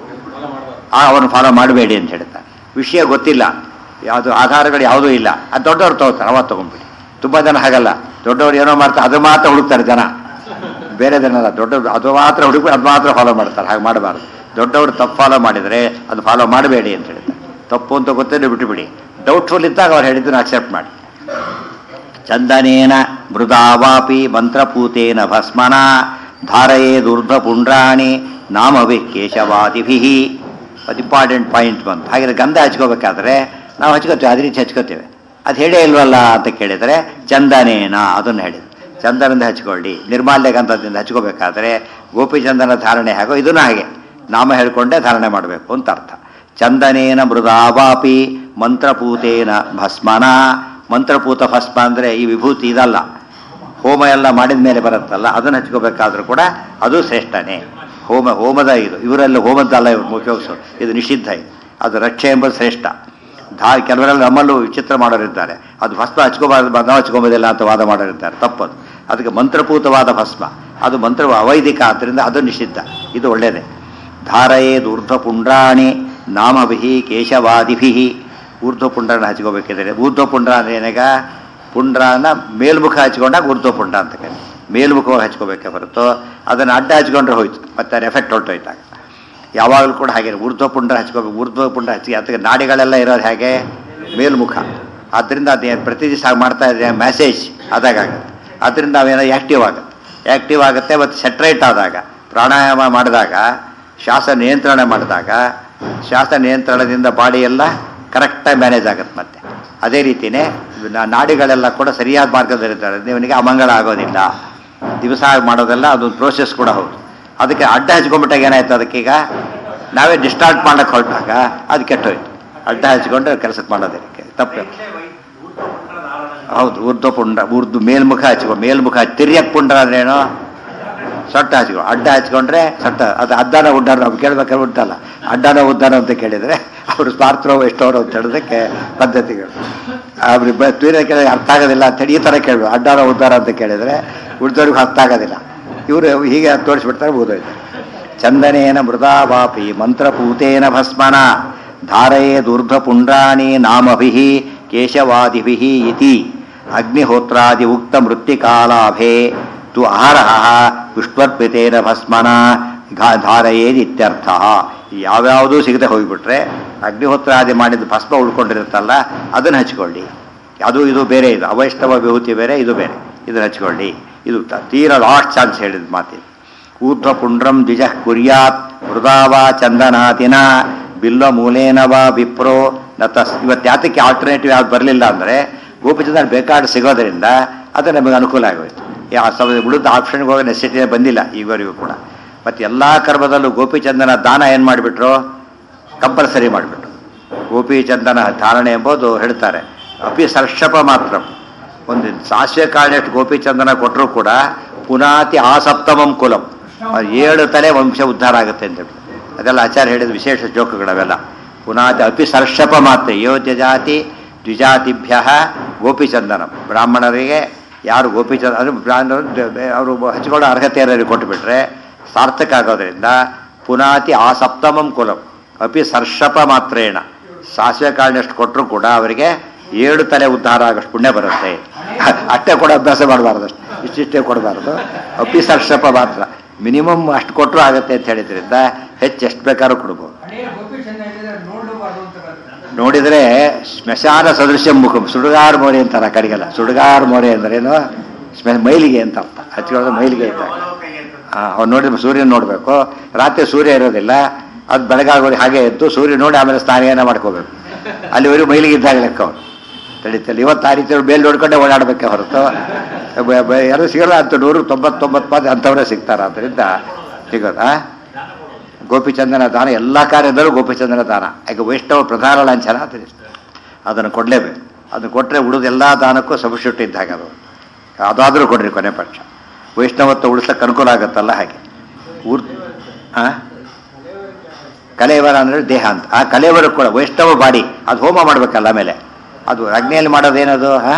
ಆ ಅವನು ಫಾಲೋ ಮಾಡಬೇಡಿ ಅಂತ ಹೇಳ್ತಾರೆ ವಿಷಯ ಗೊತ್ತಿಲ್ಲ ಯಾವುದು ಆಧಾರಗಳು ಯಾವುದೂ ಇಲ್ಲ ಅದು ದೊಡ್ಡವ್ರು ತಗೋತಾರೆ ಅವ ತೊಗೊಂಡ್ಬಿಡಿ ತುಂಬ ಜನ ಹಾಗಲ್ಲ ದೊಡ್ಡವ್ರು ಏನೋ ಮಾಡ್ತಾರೆ ಅದು ಮಾತ್ರ ಹುಡುಕ್ತಾರೆ ಜನ ಬೇರೆ ಜನಲ್ಲ ದೊಡ್ಡವ್ರು ಅದು ಮಾತ್ರ ಹುಡುಕಿ ಅದು ಮಾತ್ರ ಫಾಲೋ ಮಾಡ್ತಾರೆ ಹಾಗೆ ಮಾಡಬಾರ್ದು ದೊಡ್ಡವರು ತಪ್ಪು ಫಾಲೋ ಮಾಡಿದರೆ ಅದು ಫಾಲೋ ಮಾಡಬೇಡಿ ಅಂತ ಹೇಳ್ತಾರೆ ತಪ್ಪು ಅಂತ ಗೊತ್ತಿದ್ರೆ ಬಿಟ್ಟುಬಿಡಿ ಡೌಟ್ಫುಲ್ ಇದ್ದಾಗ ಅವ್ರು ಹೇಳಿದ್ದನ್ನು ಅಕ್ಸೆಪ್ಟ್ ಮಾಡಿ ಚಂದನೇನ ಮೃದಾವಾಪಿ ಮಂತ್ರಪೂತೇನ ಭಸ್ಮನ ಧಾರಯೇದುರ್ಧ ಪುಂಡ್ರಾಣಿ ನಾಮವಿ ಕೇಶವಾದಿಭಿ ಅದು ಇಂಪಾರ್ಟೆಂಟ್ ಪಾಯಿಂಟ್ ಬಂತು ಹಾಗೆ ಗಂಧ ಹಚ್ಕೋಬೇಕಾದ್ರೆ ನಾವು ಹಚ್ಕೋತೇವೆ ಅದೇ ರೀತಿ ಹಚ್ಕೋತೇವೆ ಅದು ಹೇಳೇ ಇಲ್ವಲ್ಲ ಅಂತ ಕೇಳಿದರೆ ಚಂದನೇನ ಅದನ್ನು ಹೇಳಿದ್ರು ಚಂದನದಿಂದ ಹಚ್ಕೊಳ್ಳಿ ನಿರ್ಮಾಲ್ಯ ಗಂಧದಿಂದ ಹಚ್ಕೋಬೇಕಾದ್ರೆ ಗೋಪಿಚಂದನ ಧಾರಣೆ ಹಾಗೋ ಇದನ್ನು ಹಾಗೆ ನಾಮ ಹೇಳಿಕೊಂಡೇ ಧಾರಣೆ ಮಾಡಬೇಕು ಅಂತ ಅರ್ಥ ಚಂದನೇನ ಮೃದಾವಾಪಿ ಮಂತ್ರಪೂತೇನ ಭಸ್ಮನ ಮಂತ್ರಪೂತ ಭಸ್ಮ ಅಂದರೆ ಈ ವಿಭೂತಿ ಇದಲ್ಲ ಹೋಮ ಎಲ್ಲ ಮಾಡಿದ ಮೇಲೆ ಬರುತ್ತಲ್ಲ ಅದನ್ನು ಹಚ್ಕೋಬೇಕಾದ್ರೂ ಕೂಡ ಅದು ಶ್ರೇಷ್ಠನೇ ಹೋಮ ಹೋಮದ ಇದು ಇವರೆಲ್ಲ ಹೋಮದ್ದಲ್ಲ ಇವ್ರು ಉಪಯೋಗಿಸೋದು ಇದು ನಿಷಿದ್ಧ ಇದು ಅದು ರಕ್ಷೆ ಎಂಬುದು ಶ್ರೇಷ್ಠ ಧಾ ಕೆಲವರೆಲ್ಲ ನಮ್ಮಲ್ಲೂ ವಿಚಿತ್ರ ಮಾಡೋರಿದ್ದಾರೆ ಅದು ಭಸ್ಮ ಹಚ್ಕೋಬಾರ್ದು ನಾವು ಹಚ್ಕೊಂಬೋದಿಲ್ಲ ಅಂತ ವಾದ ಮಾಡೋರಿದ್ದಾರೆ ತಪ್ಪದು ಅದಕ್ಕೆ ಮಂತ್ರಪೂತವಾದ ಭಸ್ಮ ಅದು ಮಂತ್ರ ಅವೈದಿಕ ಆದ್ದರಿಂದ ಅದು ನಿಷಿದ್ಧ ಇದು ಒಳ್ಳೆಯದೇ ಧಾರಯೇದ್ ಊರ್ಧ್ವ ಪುಂಡ್ರಾಣಿ ನಾಮಭಿ ಕೇಶವಾದಿಭಿ ಊರ್ಧ್ವ ಪುಂಡ್ರನ ಹಚ್ಕೋಬೇಕಿದ್ರೆ ಊರ್ಧ್ವ ಪುಂಡ್ರ ಅಂದ್ರೆ ಏನಾಗ ಪುಂಡ್ರನ ಮೇಲ್ಮುಖ ಹಚ್ಕೊಂಡಾಗ ಊರ್ಧ್ವ ಪುಂಡ್ರ ಅಂತ ಕರೀತಾರೆ ಮೇಲ್ಮುಖವಾಗಿ ಹಚ್ಕೋಬೇಕೆ ಹೊರತು ಅದನ್ನು ಅಡ್ಡ ಹಚ್ಕೊಂಡ್ರೆ ಹೋಯ್ತು ಮತ್ತೆ ಅದು ಎಫೆಕ್ಟ್ ಹೊರಟೋಯ್ತಾಗ ಯಾವಾಗಲೂ ಕೂಡ ಹಾಗೆ ಊರ್ಧ್ವ ಪುಂಡ್ರ ಹಚ್ಕೋಬೇಕು ಊರ್ಧ್ವ ಪುಂಡ್ರ ಹಚ್ಚಿ ಅದಕ್ಕೆ ನಾಡಿಗಳೆಲ್ಲ ಇರೋದು ಹೇಗೆ ಮೇಲ್ಮುಖ ಆದ್ದರಿಂದ ಅದು ಪ್ರತಿ ದಿವಸ ಹಾಗೆ ಮಾಡ್ತಾ ಇದ್ರೆ ಮ್ಯಾಸೇಜ್ ಆದಾಗುತ್ತೆ ಅದರಿಂದ ನಾವೇನೋ ಆ್ಯಕ್ಟಿವ್ ಆಗುತ್ತೆ ಆ್ಯಕ್ಟಿವ್ ಆಗುತ್ತೆ ಮತ್ತು ಸೆಟ್ರೇಟ್ ಆದಾಗ ಪ್ರಾಣಾಯಾಮ ಮಾಡಿದಾಗ ಶ್ವಾಸ ನಿಯಂತ್ರಣ ಮಾಡಿದಾಗ ಶ್ವಾಸ ನಿಯಂತ್ರಣದಿಂದ ಬಾಡಿ ಎಲ್ಲ ಕರೆಕ್ಟಾಗಿ ಮ್ಯಾನೇಜ್ ಆಗುತ್ತೆ ಮತ್ತೆ ಅದೇ ರೀತಿಯೇ ನಾ- ನಾಡಿಗಳೆಲ್ಲ ಕೂಡ ಸರಿಯಾದ ಮಾರ್ಗದಲ್ಲಿರ್ತಾರೆ ಇವನಿಗೆ ಅಮಂಗಳ ಆಗೋದಿಲ್ಲ ದಿವಸ ಆಗಿ ಮಾಡೋದೆಲ್ಲ ಅದೊಂದು ಪ್ರೋಸೆಸ್ ಕೂಡ ಹೌದು ಅದಕ್ಕೆ ಅಡ್ಡ ಹಚ್ಕೊಂಡ್ಬಿಟ್ಟಾಗ ಏನಾಯ್ತು ಅದಕ್ಕೀಗ ನಾವೇ ಡಿಸ್ಟಾರ್ಟ್ ಮಾಡಕ್ಕೆ ಹೊರಟಾಗ ಅದು ಕೆಟ್ಟೋಯ್ತು ಅಡ್ಡ ಹಚ್ಕೊಂಡು ಕೆಲಸಕ್ಕೆ ಮಾಡೋದಕ್ಕೆ ತಪ್ಪು ವೈದ್ಯ ವೈ ಊರ್ಧ್ವ ಪುಂಡ್ರದ ಆವರಣ ಹೌದು ಊರ್ಧ್ವ ಪುಂಡ ಊರ್ದು ಮೇಲ್ಮುಖ ಹಚ್ಕೊ ಮೇಲ್ಮುಖ ತಿರ್ಯಕ್ ಪುಂಡ್ರ ಅಂದ್ರೇನು ಸೊಟ್ಟ ಹಚ್ಕೊ ಅಡ್ಡ ಹಚ್ಕೊಂಡ್ರೆ ಸೊಟ್ಟ ಅದು ಅಡ್ಡನ ಉಡ್ಡಾನ ನಾವು ಕೇಳ್ಬೇಕಾದ್ರೆ ಉಂಟಲ್ಲ ಅಡ್ಡನ ಉದ್ದಾನ ಅಂತ ಕೇಳಿದರೆ ಅವರು ಸ್ವಾರ್ಥೋ ಎಷ್ಟೋರು ಅಂತ ಹೇಳೋದಕ್ಕೆ ಪದ್ಧತಿಗಳು ಅವ್ರಿಗೆ ಬ ತುರಿಯ ಕೇಳಿದ್ರೆ ಅರ್ಥ ಆಗೋದಿಲ್ಲ ಅಂತೇಳಿ ಈ ಥರ ಕೇಳಬೇಕು ಅಡ್ಡಾನ ಉದ್ದಾರ ಅಂತ ಕೇಳಿದರೆ ಉಳಿದವ್ರಿಗೆ ಅರ್ಥ ಆಗೋದಿಲ್ಲ ಇವರು ಹೀಗೆ ತೋರಿಸ್ಬಿಡ್ತಾರೆ ಓದೋಯ್ತಾರೆ ಚಂದನೇನ ಮೃದಾವಾಪಿ ಮಂತ್ರಪೂತೇನ ಭಸ್ಮನ ಧಾರಯೇ ದುರ್ಧಪುಂಡ್ರಾಣಿ ನಾಮಭಿ ಕೇಶವಾದಿಭಿ ಇತಿ ಅಗ್ನಿಹೋತ್ರಾದಿ ಉಕ್ತ ಮೃತ್ತಿಕಾಲಾಭೆ ತು ಅಹರಹ ವಿಷ್ಣುರ್ಪಿತೇನ ಭಸ್ಮನ ಘಾ- ಧಾರಯೇದಿತ್ಯರ್ಥ ಯಾವ್ಯಾವುದೂ ಸಿಗದೆ ಹೋಗಿಬಿಟ್ರೆ ಅಗ್ನಿಹೋತ್ರಾದಿ ಮಾಡಿದ ಭಸ್ಮ ಉಳ್ಕೊಂಡಿರುತ್ತಲ್ಲ ಅದನ್ನು ಹಚ್ಕೊಳ್ಳಿ ಅದು ಇದು ಬೇರೆ ಇದು ಅವೈಷ್ಣವ ವಿಭೂತಿ ಬೇರೆ ಇದು ಬೇರೆ ಇದನ್ನು ಹಚ್ಕೊಳ್ಳಿ ಇದು ತ- ತೀರಾ ಲಾಸ್ಟ್ ಚಾನ್ಸ್ ಹೇಳಿದ ಮಾತಿದು ಊರ್ಧ್ವ ಪುಂಡ್ರಂ ದ್ವಿಜ ಕುರ್ಯಾತ್ ಮೃದಾವಾ ಚಂದನಾತಿನ ಬಿಲ್ವ ಮೂಲೇನ ವಾ ವಿಪ್ರೋ ನ ತಸ್ ಇವತ್ತು ಯಾತಕ್ಕೆ ಆಲ್ಟರ್ನೇಟಿವ್ ಯಾವ್ದು ಬರಲಿಲ್ಲ ಅಂದರೆ ಗೋಪಿಚಂದ್ರ ಬೇಕಾಡ್ ಸಿಗೋದರಿಂದ ಅದು ನಮಗೆ ಅನುಕೂಲ ಆಗೋಯ್ತು ಯಾ ಸಮ ಉಳಿದ ಆಪ್ಷನ್ಗೆ ಹೋಗೋ ನೆಸಿಟಿ ಬಂದಿಲ್ಲ ಈವರೆಗೂ ಕೂಡ ಮತ್ತು ಎಲ್ಲ ಕರ್ಮದಲ್ಲೂ ಗೋಪಿಚಂದನ ದಾನ ಏನು ಮಾಡಿಬಿಟ್ರು ಕಂಪಲ್ಸರಿ ಮಾಡಿಬಿಟ್ರು ಗೋಪಿಚಂದನ ಧಾರಣೆ ಎಂಬುದು ಹೇಳ್ತಾರೆ ಅಪಿ ಸರ್ಷಪ ಮಾತ್ರ ಒಂದು ಸಾಸಿವೆ ಕಾಳಿನಷ್ಟು ಗೋಪಿಚಂದನ ಕೊಟ್ಟರು ಕೂಡ ಪುನಾತಿ ಆಸಪ್ತಮಂ ಕುಲಂ ಅದು ಏಳು ತಲೆ ವಂಶ ಉದ್ಧಾರ ಆಗುತ್ತೆ ಅಂತ ಹೇಳಿ ಅದೆಲ್ಲ ಆಚಾರ್ಯ ಹೇಳಿದ ವಿಶೇಷ ಜೋಕುಗಳವೆಲ್ಲ ಪುನಾತಿ ಅಪಿ ಸರ್ಷಪ ಮಾತ್ರ ಯೋಧ್ಯ ಜಾತಿ ದ್ವಿಜಾತಿಭ್ಯ ಗೋಪಿಚಂದನ ಬ್ರಾಹ್ಮಣರಿಗೆ ಯಾರು ಗೋಪಿಚಂದ ಅಂದರೆ ಬ್ರಾಹ್ಮಣರು ಅವರು ಹಚ್ಕೊಳ್ಳೋ ಅರ್ಹತೆ ಏನಾದ್ರು ಕೊಟ್ಟುಬಿಟ್ರೆ ಸಾರ್ಥಕ ಆಗೋದ್ರಿಂದ ಪುನಾತಿ ಆ ಸಪ್ತಮಂ ಕುಲಂ ಅಪಿ ಸರ್ಷಪ ಮಾತ್ರೇಣ ಸಾಸಿವೆ ಕಾಳಿನಷ್ಟು ಕೊಟ್ಟರು ಕೂಡ ಅವರಿಗೆ ಏಳು ತಲೆ ಉದ್ಧಾರ ಆಗೋಷ್ಟು ಪುಣ್ಯ ಬರುತ್ತೆ ಅಷ್ಟೇ ಕೂಡ ಅಭ್ಯಾಸ ಮಾಡಬಾರ್ದು ಅಷ್ಟು ಇಷ್ಟಿಷ್ಟೇ ಕೊಡಬಾರ್ದು ಅಪಿ ಸರ್ಷಪ ಮಾತ್ರ ಮಿನಿಮಮ್ ಅಷ್ಟು ಕೊಟ್ಟರು ಆಗುತ್ತೆ ಅಂತ ಹೇಳಿದ್ರಿಂದ ಹೆಚ್ಚು ಎಷ್ಟು ಬೇಕಾದ್ರೂ ಕೊಡ್ಬೋದು ಹಣೆಯ ಗೋಪಿ ಚೆನ್ನ ಹೇಳಿದ್ರೆ ನೋಡಬಾರ್ದು ಅಂತ ಹೇಳ್ತಾರೆ. ನೋಡಿದರೆ ಸ್ಮಶಾನ ಸದೃಶ್ಯ ಮುಖಂ ಸುಡುಗಾರ್ ಮೋರೆ ಅಂತಾರ ಆ ಕಡೆಗೆಲ್ಲ ಸುಡುಗಾರ್ ಮೋರೆ ಅಂದ್ರೇನು ಸ್ಮ ಮೈಲಿಗೆ ಅಂತ ಅರ್ಥ ಹಚ್ಕೊಳ್ಳೋದು ಮೈಲಿಗೆ ಇದ್ದಾಗ ಅವ್ನು ನೋಡಿದ್ರೆ ಸೂರ್ಯನ ನೋಡಬೇಕು ರಾತ್ರಿ ಸೂರ್ಯ ಇರೋದಿಲ್ಲ ಅದು ಬೆಳಗಾಗೋದು ಹಾಗೆ ಎದ್ದು ಸೂರ್ಯ ನೋಡಿ ಆಮೇಲೆ ಸ್ನಾನ ಮಾಡ್ಕೋಬೇಕು ಅಲ್ಲಿವರೆಗೂ ಮೈಲಿಗೆ ಇದ್ದಾಗ ಲೆಕ್ಕ ಅವನು ತಡೀತಲ್ಲ ಇವತ್ತು ಆ ರೀತಿ ಬೇಲ್ ನೋಡ್ಕೊಂಡೆ ಓಡಾಡಬೇಕೆ ಹೊರತು ಬ- ಬ- ಯಾರು ಸಿಗಲ್ಲ ಅಂತ ನೂರು ತೊಂಬತ್ತೊಂಬತ್ತು ಪಾದ ಅಂಥವರೇ ಸಿಗ್ತಾರೆ ಆದ್ದರಿಂದ ಸಿಗೋದಾ ಗೋಪಿಚಂದನ ದಾನ ಎಲ್ಲ ಕಾರ್ಯದಲ್ಲೂ ಗೋಪಿಚಂದನ ದಾನ ಯಾಕೆ ವೈಷ್ಣವ ಪ್ರಧಾನ ಲಾಂಛನ ಅಂತ ಅದನ್ನು ಕೊಡಲೇಬೇಕು ಅದನ್ನು ಕೊಟ್ಟರೆ ಉಳಿದ ಎಲ್ಲ ದಾನಕ್ಕೂ ಸಬ್ಸ್ಟಿಟ್ಯೂಟ್ ಇದ್ದಾಗ ಅದು ಅದಾದರೂ ಕೊಡ್ರಿ ಕೊನೆ ಪಕ್ಷ ವೈಷ್ಣವತ್ವ ಉಳಿಸಕ್ಕೆ ಅನುಕೂಲ ಆಗುತ್ತಲ್ಲ ಹಾಗೆ ಊರ್ ಆ ಕಲೆಯವರ ಅಂದರೆ ದೇಹ ಅಂತ ಆ ಕಲೆಯವರ ಕೂಡ ವೈಷ್ಣವ ಬಾಡಿ ಅದು ಹೋಮ ಮಾಡಬೇಕಲ್ಲ ಆಮೇಲೆ ಅದು ಅಗ್ನಿಯಲ್ಲಿ ಮಾಡೋದೇನದು ಹಾ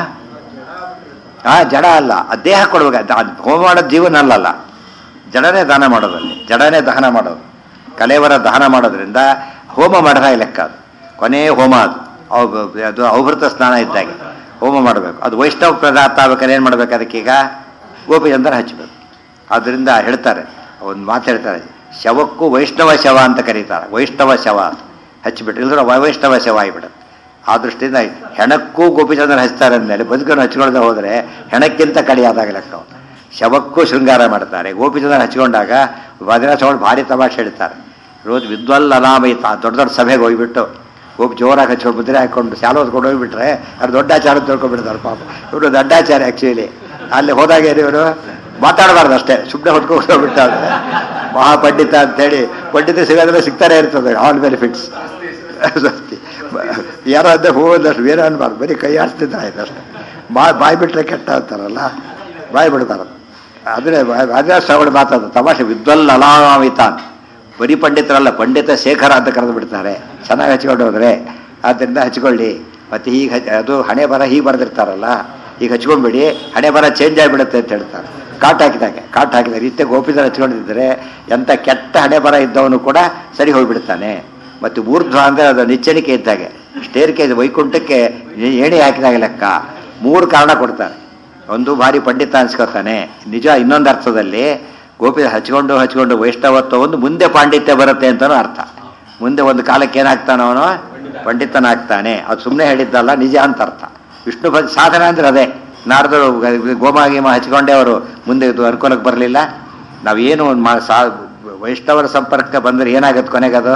ಆ ಜಡ ಅಲ್ಲ ಆ ದೇಹ ಕೊಡ್ಬೇಕು ಅದು- ಅದು ಹೋಮ ಮಾಡೋದು ಜೀವನ ಅಲ್ಲಲ್ಲ ಜಡನೇ ದಾನ ಮಾಡೋದಲ್ಲಿ ಜಡನೇ ದಹನ ಮಾಡೋದು ಕಲೆಯವರ ದಹನ ಮಾಡೋದ್ರಿಂದ ಹೋಮ ಮಾಡಿದ ಲೆಕ್ಕ ಅದು ಕೊನೆಯ ಹೋಮ ಅದು ಅವ್- ಅದು ಔಭೃತ ಸ್ನಾನ ಇದ್ದಾಗೆ ಹೋಮ ಮಾಡಬೇಕು ಅದು ವೈಷ್ಣವ ಪದಾರ್ಥ ಆಗ್ಬೇಕಾದ್ರೆ ಏನು ಮಾಡ್ಬೇಕು ಅದಕ್ಕೀಗ ಗೋಪಿಚಂದ್ರ ಹಚ್ಚಬೇಕು ಆದ್ದರಿಂದ ಹೇಳ್ತಾರೆ ಒಂದು ಮಾತು ಹೇಳ್ತಾರೆ ಶವಕ್ಕೂ ವೈಷ್ಣವ ಶವ ಅಂತ ಕರೀತಾರೆ ವೈಷ್ಣವ ಶವ ಹಚ್ಚಿಬಿಟ್ರೆ ಇಲ್ಲದ್ರೆ ವೈಷ್ಣವ ಶವ ಆಗಿಬಿಡುತ್ತೆ ಆ ದೃಷ್ಟಿಯಿಂದ ಹೆಣಕ್ಕೂ ಗೋಪಿಚಂದ್ರ ಹಚ್ತಾರೆ ಅಂದಮೇಲೆ ಬದುಕನ್ನು ಹಚ್ಕೊಳ್ದೆ ಹೋದರೆ ಹೆಣಕ್ಕಿಂತ ಕಡಿಯಾದಾಗ ಲೆಕ್ಕ ಅವ್ನು. ಶವಕ್ಕೂ ಶೃಂಗಾರ ಮಾಡ್ತಾರೆ ಗೋಪಿಚಂದ್ರ ಹಚ್ಕೊಂಡಾಗ ಭದ್ರಾಸಗಳು ಭಾರಿ ತಮಾಷೆ ಹೇಳ್ತಾರೆ ರೋಜ್ ವಿದ್ವಲ್ ಅನಾಮಯಿತ ದೊಡ್ಡ ದೊಡ್ಡ ಸಭೆಗೆ ಹೋಗ್ಬಿಟ್ಟು ಗೋಪಿ ಜೋರಾಗಿ ಹಚ್ಕೊಂಡು ಮುದ್ರೆ ಹಾಕೊಂಡು ಶಾಲೆ ಓದ್ಕೊಂಡು ಹೋಗ್ಬಿಟ್ರೆ ಅವ್ರು ದೊಡ್ಡಾಚಾರ ತಿಳ್ಕೊಂಡ್ಬಿಡ್ತಾರೆ ಪಾಪ ಇವರು ದೊಡ್ಡಾಚಾರ ಆ್ಯಕ್ಚುಲಿ ಅಲ್ಲಿ ಹೋದಾಗ ಏನು ಇವರು ಮಾತಾಡಬಾರ್ದು ಅಷ್ಟೇ ಸುಮ್ಮನೆ ಹೊತ್ಕೊಂಡು ಹೋಗ್ಬಿಟ್ಟಾದ್ರೆ ಮಹಾಪಂಡಿತ ಅಂತೇಳಿ ಪಂಡಿತ ಸಿಗೋದ್ರೆ ಸಿಗ್ತಾನೆ ಇರ್ತದೆ ಆಲ್ ಬೆನಿಫಿಟ್ಸ್ ಜಾಸ್ತಿ ಯಾರೋ ಅದೇ ಹೋದಷ್ಟು ಬೇರೆ ಅನ್ಬಾರ್ದು ಬರೀ ಕೈ ಆಡ್ತಿದ್ರೆ ಆಯ್ತು ಅಷ್ಟೇ ಬಾಯ್ ಬಾಯ್ ಬಿಟ್ರೆ ಕೆಟ್ಟ ಅಂತಾರಲ್ಲ ಬಾಯ್ ಬಿಡ್ತಾರೆ ಆದರೆ ರಾಜಾಶ್ರವಣ ಮಾತಾಡ ತಮಾಷೆ ವಿದ್ವಲ್ ಅಲಾಮಿತಾನ್ ಬರೀ ಪಂಡಿತರಲ್ಲ ಪಂಡಿತ ಶೇಖರ ಅಂತ ಕರೆದು ಬಿಡ್ತಾರೆ ಚೆನ್ನಾಗಿ ಹಚ್ಕೊಂಡು ಹೋದ್ರೆ ಆದ್ದರಿಂದ ಹಚ್ಕೊಳ್ಳಿ ಮತ್ತೆ ಹೀಗೆ ಹಚ್- ಅದು ಹಣೆ ಬರ ಹೀಗೆ ಬರೆದಿರ್ತಾರಲ್ಲ ಈಗ ಹಚ್ಕೊಂಡ್ಬಿಡಿ ಹಣೆ ಬರ ಚೇಂಜ್ ಆಗಿಬಿಡುತ್ತೆ ಅಂತ ಹೇಳ್ತಾರೆ ಕಾಟ್ ಹಾಕಿದಾಗೆ ಕಾಟ್ ಹಾಕಿದಾಗ ಇತ್ತೆ ಗೋಪಿತರ ಹಚ್ಕೊಂಡಿದ್ರೆ ಎಂಥ ಕೆಟ್ಟ ಹಣೆ ಬರ ಇದ್ದವನು ಕೂಡ ಸರಿ ಹೋಗ್ಬಿಡ್ತಾನೆ ಮತ್ತು ಊರ್ಧ್ವ ಅಂದರೆ ಅದು ನಿಚ್ಚಣಿಕೆ ಇದ್ದಾಗೆ ಸ್ಟೇರ್ ಕೇಜ್ ವೈಕುಂಠಕ್ಕೆ ಏ- ಏಣಿ ಹಾಕಿದಾಗ ಲೆಕ್ಕ ಮೂರು ಕಾರಣ ಕೊಡ್ತಾರೆ ಒಂದು ಭಾರಿ ಪಂಡಿತ ಅನ್ಸ್ಕೊತಾನೆ ನಿಜ ಇನ್ನೊಂದು ಅರ್ಥದಲ್ಲಿ ಗೋಪಿ ಹಚ್ಕೊಂಡು ಹಚ್ಕೊಂಡು ವೈಷ್ಣವತ್ವ ಒಂದು ಮುಂದೆ ಪಾಂಡಿತ್ಯ ಬರುತ್ತೆ ಅಂತಲೂ ಅರ್ಥ ಮುಂದೆ ಒಂದು ಕಾಲಕ್ಕೆ ಏನಾಗ್ತಾನೆ ಅವನು ಪಂಡಿತನಾಗ್ತಾನೆ ಅದು ಸುಮ್ಮನೆ ಹೇಳಿದ್ದಲ್ಲ ನಿಜ ಅಂತ ಅರ್ಥ ವಿಷ್ಣು ಭಕ್ ಸಾಧನ ಅಂದ್ರೆ ಅದೇ ನಾರದರು ಗೋಮ ಗೀಮ ಹಚ್ಕೊಂಡೇ ಅವರು ಮುಂದೆ ಇದು ಅನುಕೂಲಕ್ಕೆ ಬರಲಿಲ್ಲ ನಾವೇನು ಒಂದು ಮಾ ಸಾ ವೈಷ್ಣವರ ಸಂಪರ್ಕ ಬಂದರೆ ಏನಾಗುತ್ತೆ ಕೊನೆಗದು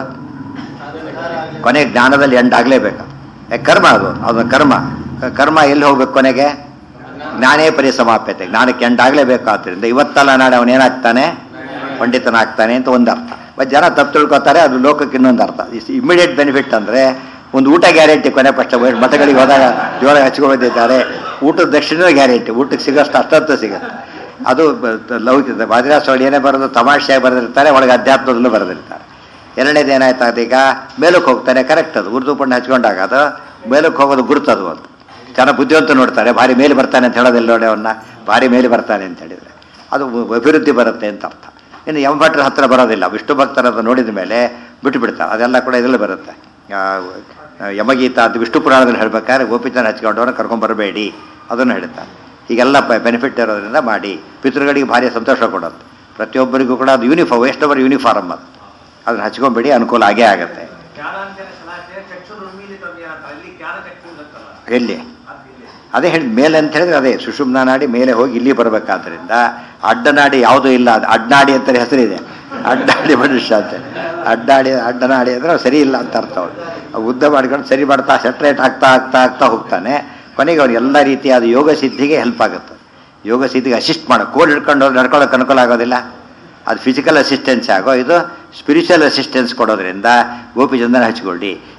ಕೊನೆ ಜ್ಞಾನದಲ್ಲಿ ಎಂಡ್ ಆಗಲೇಬೇಕು ಯಾಕೆ ಕರ್ಮ ಅದು ಅದು ಕರ್ಮ ಕ- ಕರ್ಮ ಎಲ್ಲಿ ಹೋಗ್ಬೇಕು ಕೊನೆಗೆ ಜ್ಞಾನೇ ಪರಿಸಮಾಪ್ಯತೆ ಜ್ಞಾನಕ್ಕೆ ಎಂಡ್ ಆಗಲೇಬೇಕು ಆದ್ದರಿಂದ ಇವತ್ತಲ್ಲ ನಾಳೆ ಅವನೇನಾಗ್ತಾನೆ ಪಂಡಿತನಾಗ್ತಾನೆ ಅಂತ ಒಂದು ಅರ್ಥ ಮತ್ತು ಜನ ತಪ್ಪು ತಿಳ್ಕೊತಾರೆ ಅದು ಲೋಕಕ್ಕೆ ಇನ್ನೊಂದು ಅರ್ಥ ಇಮಿಡಿಯೇಟ್ ಬೆನಿಫಿಟ್ ಅಂದರೆ ಒಂದು ಊಟ ಗ್ಯಾರಂಟಿ ಕೊನೆ ಪಕ್ಷ ವೈ- ಮಠಗಳಿಗೆ ಹೋದಾಗ ಜೋರಾಗಿ ಹಚ್ಕೊಂಡಿದ್ದಾರೆ ಊಟದ ದಕ್ಷಿಣ ಗ್ಯಾರಂಟಿ ಊಟಕ್ಕೆ ಸಿಗೋಷ್ಟು ಅಷ್ಟಂತೂ ಸಿಗುತ್ತೆ ಅದು ಬ- ಲೌಕಿಕ ಬಾದ್ರಾಸೊಳಗೆ ಏನೇ ಬರೋದು ತಮಾಷೆಯಾಗಿ ಬರೆದಿರ್ತಾರೆ ಒಳಗೆ ಅಧ್ಯಾತ್ಮದಲ್ಲೂ ಬರೆದಿರ್ತಾರೆ ಎರಡನೇದು ಏನಾಯ್ತು ಈಗ ಮೇಲಕ್ಕೆ ಹೋಗ್ತಾನೆ ಕರೆಕ್ಟ್ ಅದು ಉರ್ದು ಪುಣ್ಯ ಹಚ್ಕೊಂಡಾಗ ಅದು ಮೇಲಕ್ಕೆ ಹೋಗೋದು ಗುರುತದು ಅಂತ ಜನ ಬುದ್ಧಿವಂತ ನೋಡ್ತಾರೆ ಭಾರಿ ಮೇಲೆ ಬರ್ತಾನೆ ಅಂತ ಹೇಳೋದಿಲ್ಲ ನೋಡಿ ಅವನ್ನ ಭಾರಿ ಮೇಲೆ ಬರ್ತಾನೆ ಅಂತ ಹೇಳಿದರೆ ಅದು ಅಭಿವೃದ್ಧಿ ಬರುತ್ತೆ ಅಂತ ಅರ್ಥ ಇನ್ನು ಯಮಭಟ್ರ ಹತ್ರ ಬರೋದಿಲ್ಲ ವಿಷ್ಣು ಭಕ್ತರದ್ದು ನೋಡಿದ ಮೇಲೆ ಬಿಟ್ಟು ಬಿಡ್ತಾರೆ ಅದೆಲ್ಲ ಕೂಡ ಇದರಲ್ಲಿ ಬರುತ್ತೆ ಆ, ಯಮಗೀತ ಅದು ವಿಷ್ಣು ಪುರಾಣದಲ್ಲಿ ಹೇಳ್ಬೇಕಾದ್ರೆ ಗೋಪಿಚಂದ್ರ ಹಚ್ಕೊಂಡವ್ರನ್ನ ಕರ್ಕೊಂಡ್ಬರಬೇಡಿ ಅದನ್ನು ಹೇಳ್ತಾರೆ ಹೀಗೆಲ್ಲ ಬೆನಿಫಿಟ್ ಇರೋದ್ರಿಂದ ಮಾಡಿ ಪಿತೃಗಳಿಗೆ ಭಾರಿ ಸಂತೋಷ ಕೊಡೋದು ಪ್ರತಿಯೊಬ್ಬರಿಗೂ ಕೂಡ ಅದು ಯೂನಿಫಾರ್ಮ್ ವೈಷ್ಣವರ ಯೂನಿಫಾರ್ಮ್ ಅದು ಅದನ್ನ ಹಚ್ಕೊಂಬೇಡಿ ಅನುಕೂಲ ಆಗೇ ಆಗುತ್ತೆ ಜ್ಞಾನಾಂಜನ ಸಲಾಕೆ ಚಕ್ಷುರುನ್ಮೀಲಿತ ಅಂತ ಅಲ್ಲಿ ಜ್ಞಾನ ಚಕ್ಷು ಇರುತ್ತಲ್ಲ ಎಲ್ಲಿ ಅದು ಇಲ್ಲಿ ಅದೇ ಹೇಳಿ ಮೇಲೆ ಅಂತ ಹೇಳಿದ್ರೆ ಅದೇ ಸುಷುಮ್ನ ನಾಡಿ ಮೇಲೆ ಹೋಗಿ ಇಲ್ಲಿ ಬರಬೇಕಾದ್ರಿಂದ ಅಡ್ಡನಾಡಿ ಯಾವುದೂ ಇಲ್ಲ ಅದು ಅಡ್ಡನಾಡಿ ಅಂತ ಹೆಸರಿದೆ ಅಡ್ಡಾಡಿ ಮನುಷ್ಯ ಅಂತ ಅಡ್ಡಾಡಿ ಅಡ್ಡನಾಡಿ ಅಂದ್ರೆ ಅವ್ನು ಸರಿ ಇಲ್ಲ ಅಂತ ಅರ್ಥ ಅವ್ನು ಅವ್ ಉದ್ದ ಮಾಡ್ಕೊಂಡು ಸರಿ ಮಾಡ್ತಾ ಸೆಟ್ರೇಟ್ ಆಗ್ತಾ ಆಗ್ತಾ ಆಗ್ತಾ ಹೋಗ್ತಾನೆ ಕೊನೆಗೆ ಅವ್ನು ಎಲ್ಲ ರೀತಿಯಾದ ಯೋಗ ಸಿದ್ಧಿಗೆ ಹೆಲ್ಪ್ ಆಗುತ್ತೆ ಯೋಗ ಸಿದ್ಧಿಗೆ ಅಸಿಸ್ಟ್ ಮಾಡೋ ಕೋಲ್ ಹಿಡ್ಕೊಂಡು ಹೋಗಿ ನಡ್ಕೊಳ್ಳೋಕೆ ಅನುಕೂಲ ಆಗೋದಿಲ್ಲ ಅದು ಫಿಸಿಕಲ್ ಅಸಿಸ್ಟೆನ್ಸ್ ಆಗೋ ಇದು ಸ್ಪಿರಿಚುವಲ್ ಅಸಿಸ್ಟೆನ್ಸ್ ಕೊಡೋದ್ರಿಂದ ಗೋಪಿಚಂದನ ಹಚ್ಕೊಳ್ಳಿ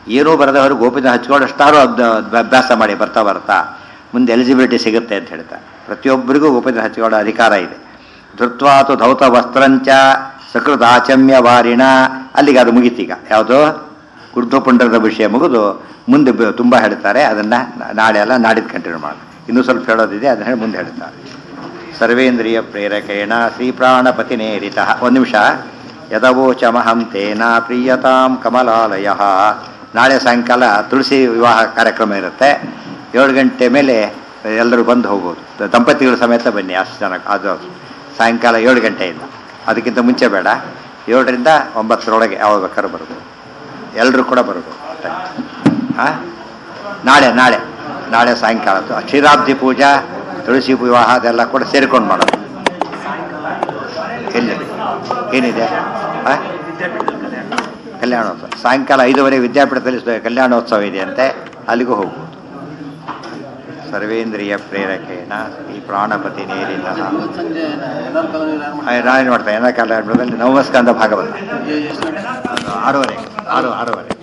ಏನೂ ಬರದವರು ಗೋಪಿನ ಹಚ್ಕೊಂಡಷ್ಟಾರು ಅದ್ ಅಭ್ಯಾಸ ಮಾಡಿ ಬರ್ತಾ ಬರ್ತಾ ಮುಂದೆ ಎಲಿಜಿಬಿಲಿಟಿ ಸಿಗುತ್ತೆ ಅಂತ ಹೇಳ್ತಾ ಪ್ರತಿಯೊಬ್ಬರಿಗೂ ಗೋಪಿನ ಹಚ್ಕೊಳ್ಳೋ ಅಧಿಕಾರ ಇದೆ ಧೃತ್ವಾತು ಧೌತ ವಸ್ತ್ರಂಚ ಸಕೃತ ಆಚಮ್ಯ ವಾರಿಣ ಅಲ್ಲಿಗೆ ಅದು ಮುಗೀತೀಗ ಯಾವುದು ಊರ್ಧ್ವಪುಂಡರದ ವಿಷಯ ಮುಗಿದು ಮುಂದೆ ಬ- ತುಂಬ ಹೇಳ್ತಾರೆ ಅದನ್ನು ನಾಳೆ ಎಲ್ಲ ನಾಡಿದ್ದು ಕಂಟಿನ್ಯೂ ಮಾಡಿ ಇನ್ನೂ ಸ್ವಲ್ಪ ಹೇಳೋದಿದೆ ಅದನ್ನ ಹೇಳಿ ಮುಂದೆ ಹೇಳ್ತಾರೆ ಸರ್ವೇಂದ್ರಿಯ ಪ್ರೇರಕೇಣ ಶ್ರೀಪ್ರಾಣಪತಿನೇರಿತ ಒಂದು ನಿಮಿಷ ಯದವೋಚಮಹಂ ತೇನ ಪ್ರಿಯತಾಂ ಕಮಲಾಲಯ ನಾಳೆ ಸಾಯಂಕಾಲ ತುಳಸಿ ವಿವಾಹ ಕಾರ್ಯಕ್ರಮ ಇರುತ್ತೆ ಏಳು ಗಂಟೆ ಮೇಲೆ ಎಲ್ಲರೂ ಬಂದು ಹೋಗ್ಬೋದು ದ- ದಂಪತಿಗಳ ಸಮೇತ ಬನ್ನಿ ಅಷ್ಟು ಜನ ಅದು ಸಾಯಂಕಾಲ ಏಳು ಗಂಟೆಯಿಂದ ಅದಕ್ಕಿಂತ ಮುಂಚೆ ಬೇಡ ಏಳರಿಂದ ಒಂಬತ್ತರೊಳಗೆ ಯಾವಾಗ ಬೇಕಾದ್ರೂ ಬರ್ಬೋದು ಎಲ್ಲರೂ ಕೂಡ ಬರ್ಬೋದು ಹಾಂ ನಾಳೆ ನಾಳೆ ನಾಳೆ ಸಾಯಂಕಾಲದ್ದು ಕ್ಷೀರಾಬ್ಧಿ ಪೂಜಾ ತುಳಸಿ ವಿವಾಹ ಅದೆಲ್ಲ ಕೂಡ ಸೇರಿಕೊಂಡು ಮಾಡೋದು ಎಲ್ಲಿ ಏನಿದೆ ಆ? ಕಲ್ಯಾಣೋತ್ಸವ ಸಾಯಂಕಾಲ ಐದೂವರೆ ವಿದ್ಯಾಪೀಠದಲ್ಲಿ ಸ- ಕಲ್ಯಾಣೋತ್ಸವ ಇದೆ ಅಂತೆ ಅಲ್ಲಿಗೂ ಹೋಗ್ಬೋದು ಸರ್ವೇಂದ್ರಿಯ ಪ್ರೇರಕೇಣ ಈ ಪ್ರಾಣಪತಿ ನೇರಿತ ಸಂಜೆ ಎಲ್ಲರ ಕಲರ್ ಯಾರು ನಾನೇನು ಮಾಡ್ತೇನೆ ಏನ ಕಲ್ಯಾಣದಲ್ಲಿ ನವಮಸ್ಕಂದ ಭಾಗವತ ಎಷ್ಟು ಗಂಟೆ ಅದು ಆರೂವರೆ ಆರು ಆರೂವರೆ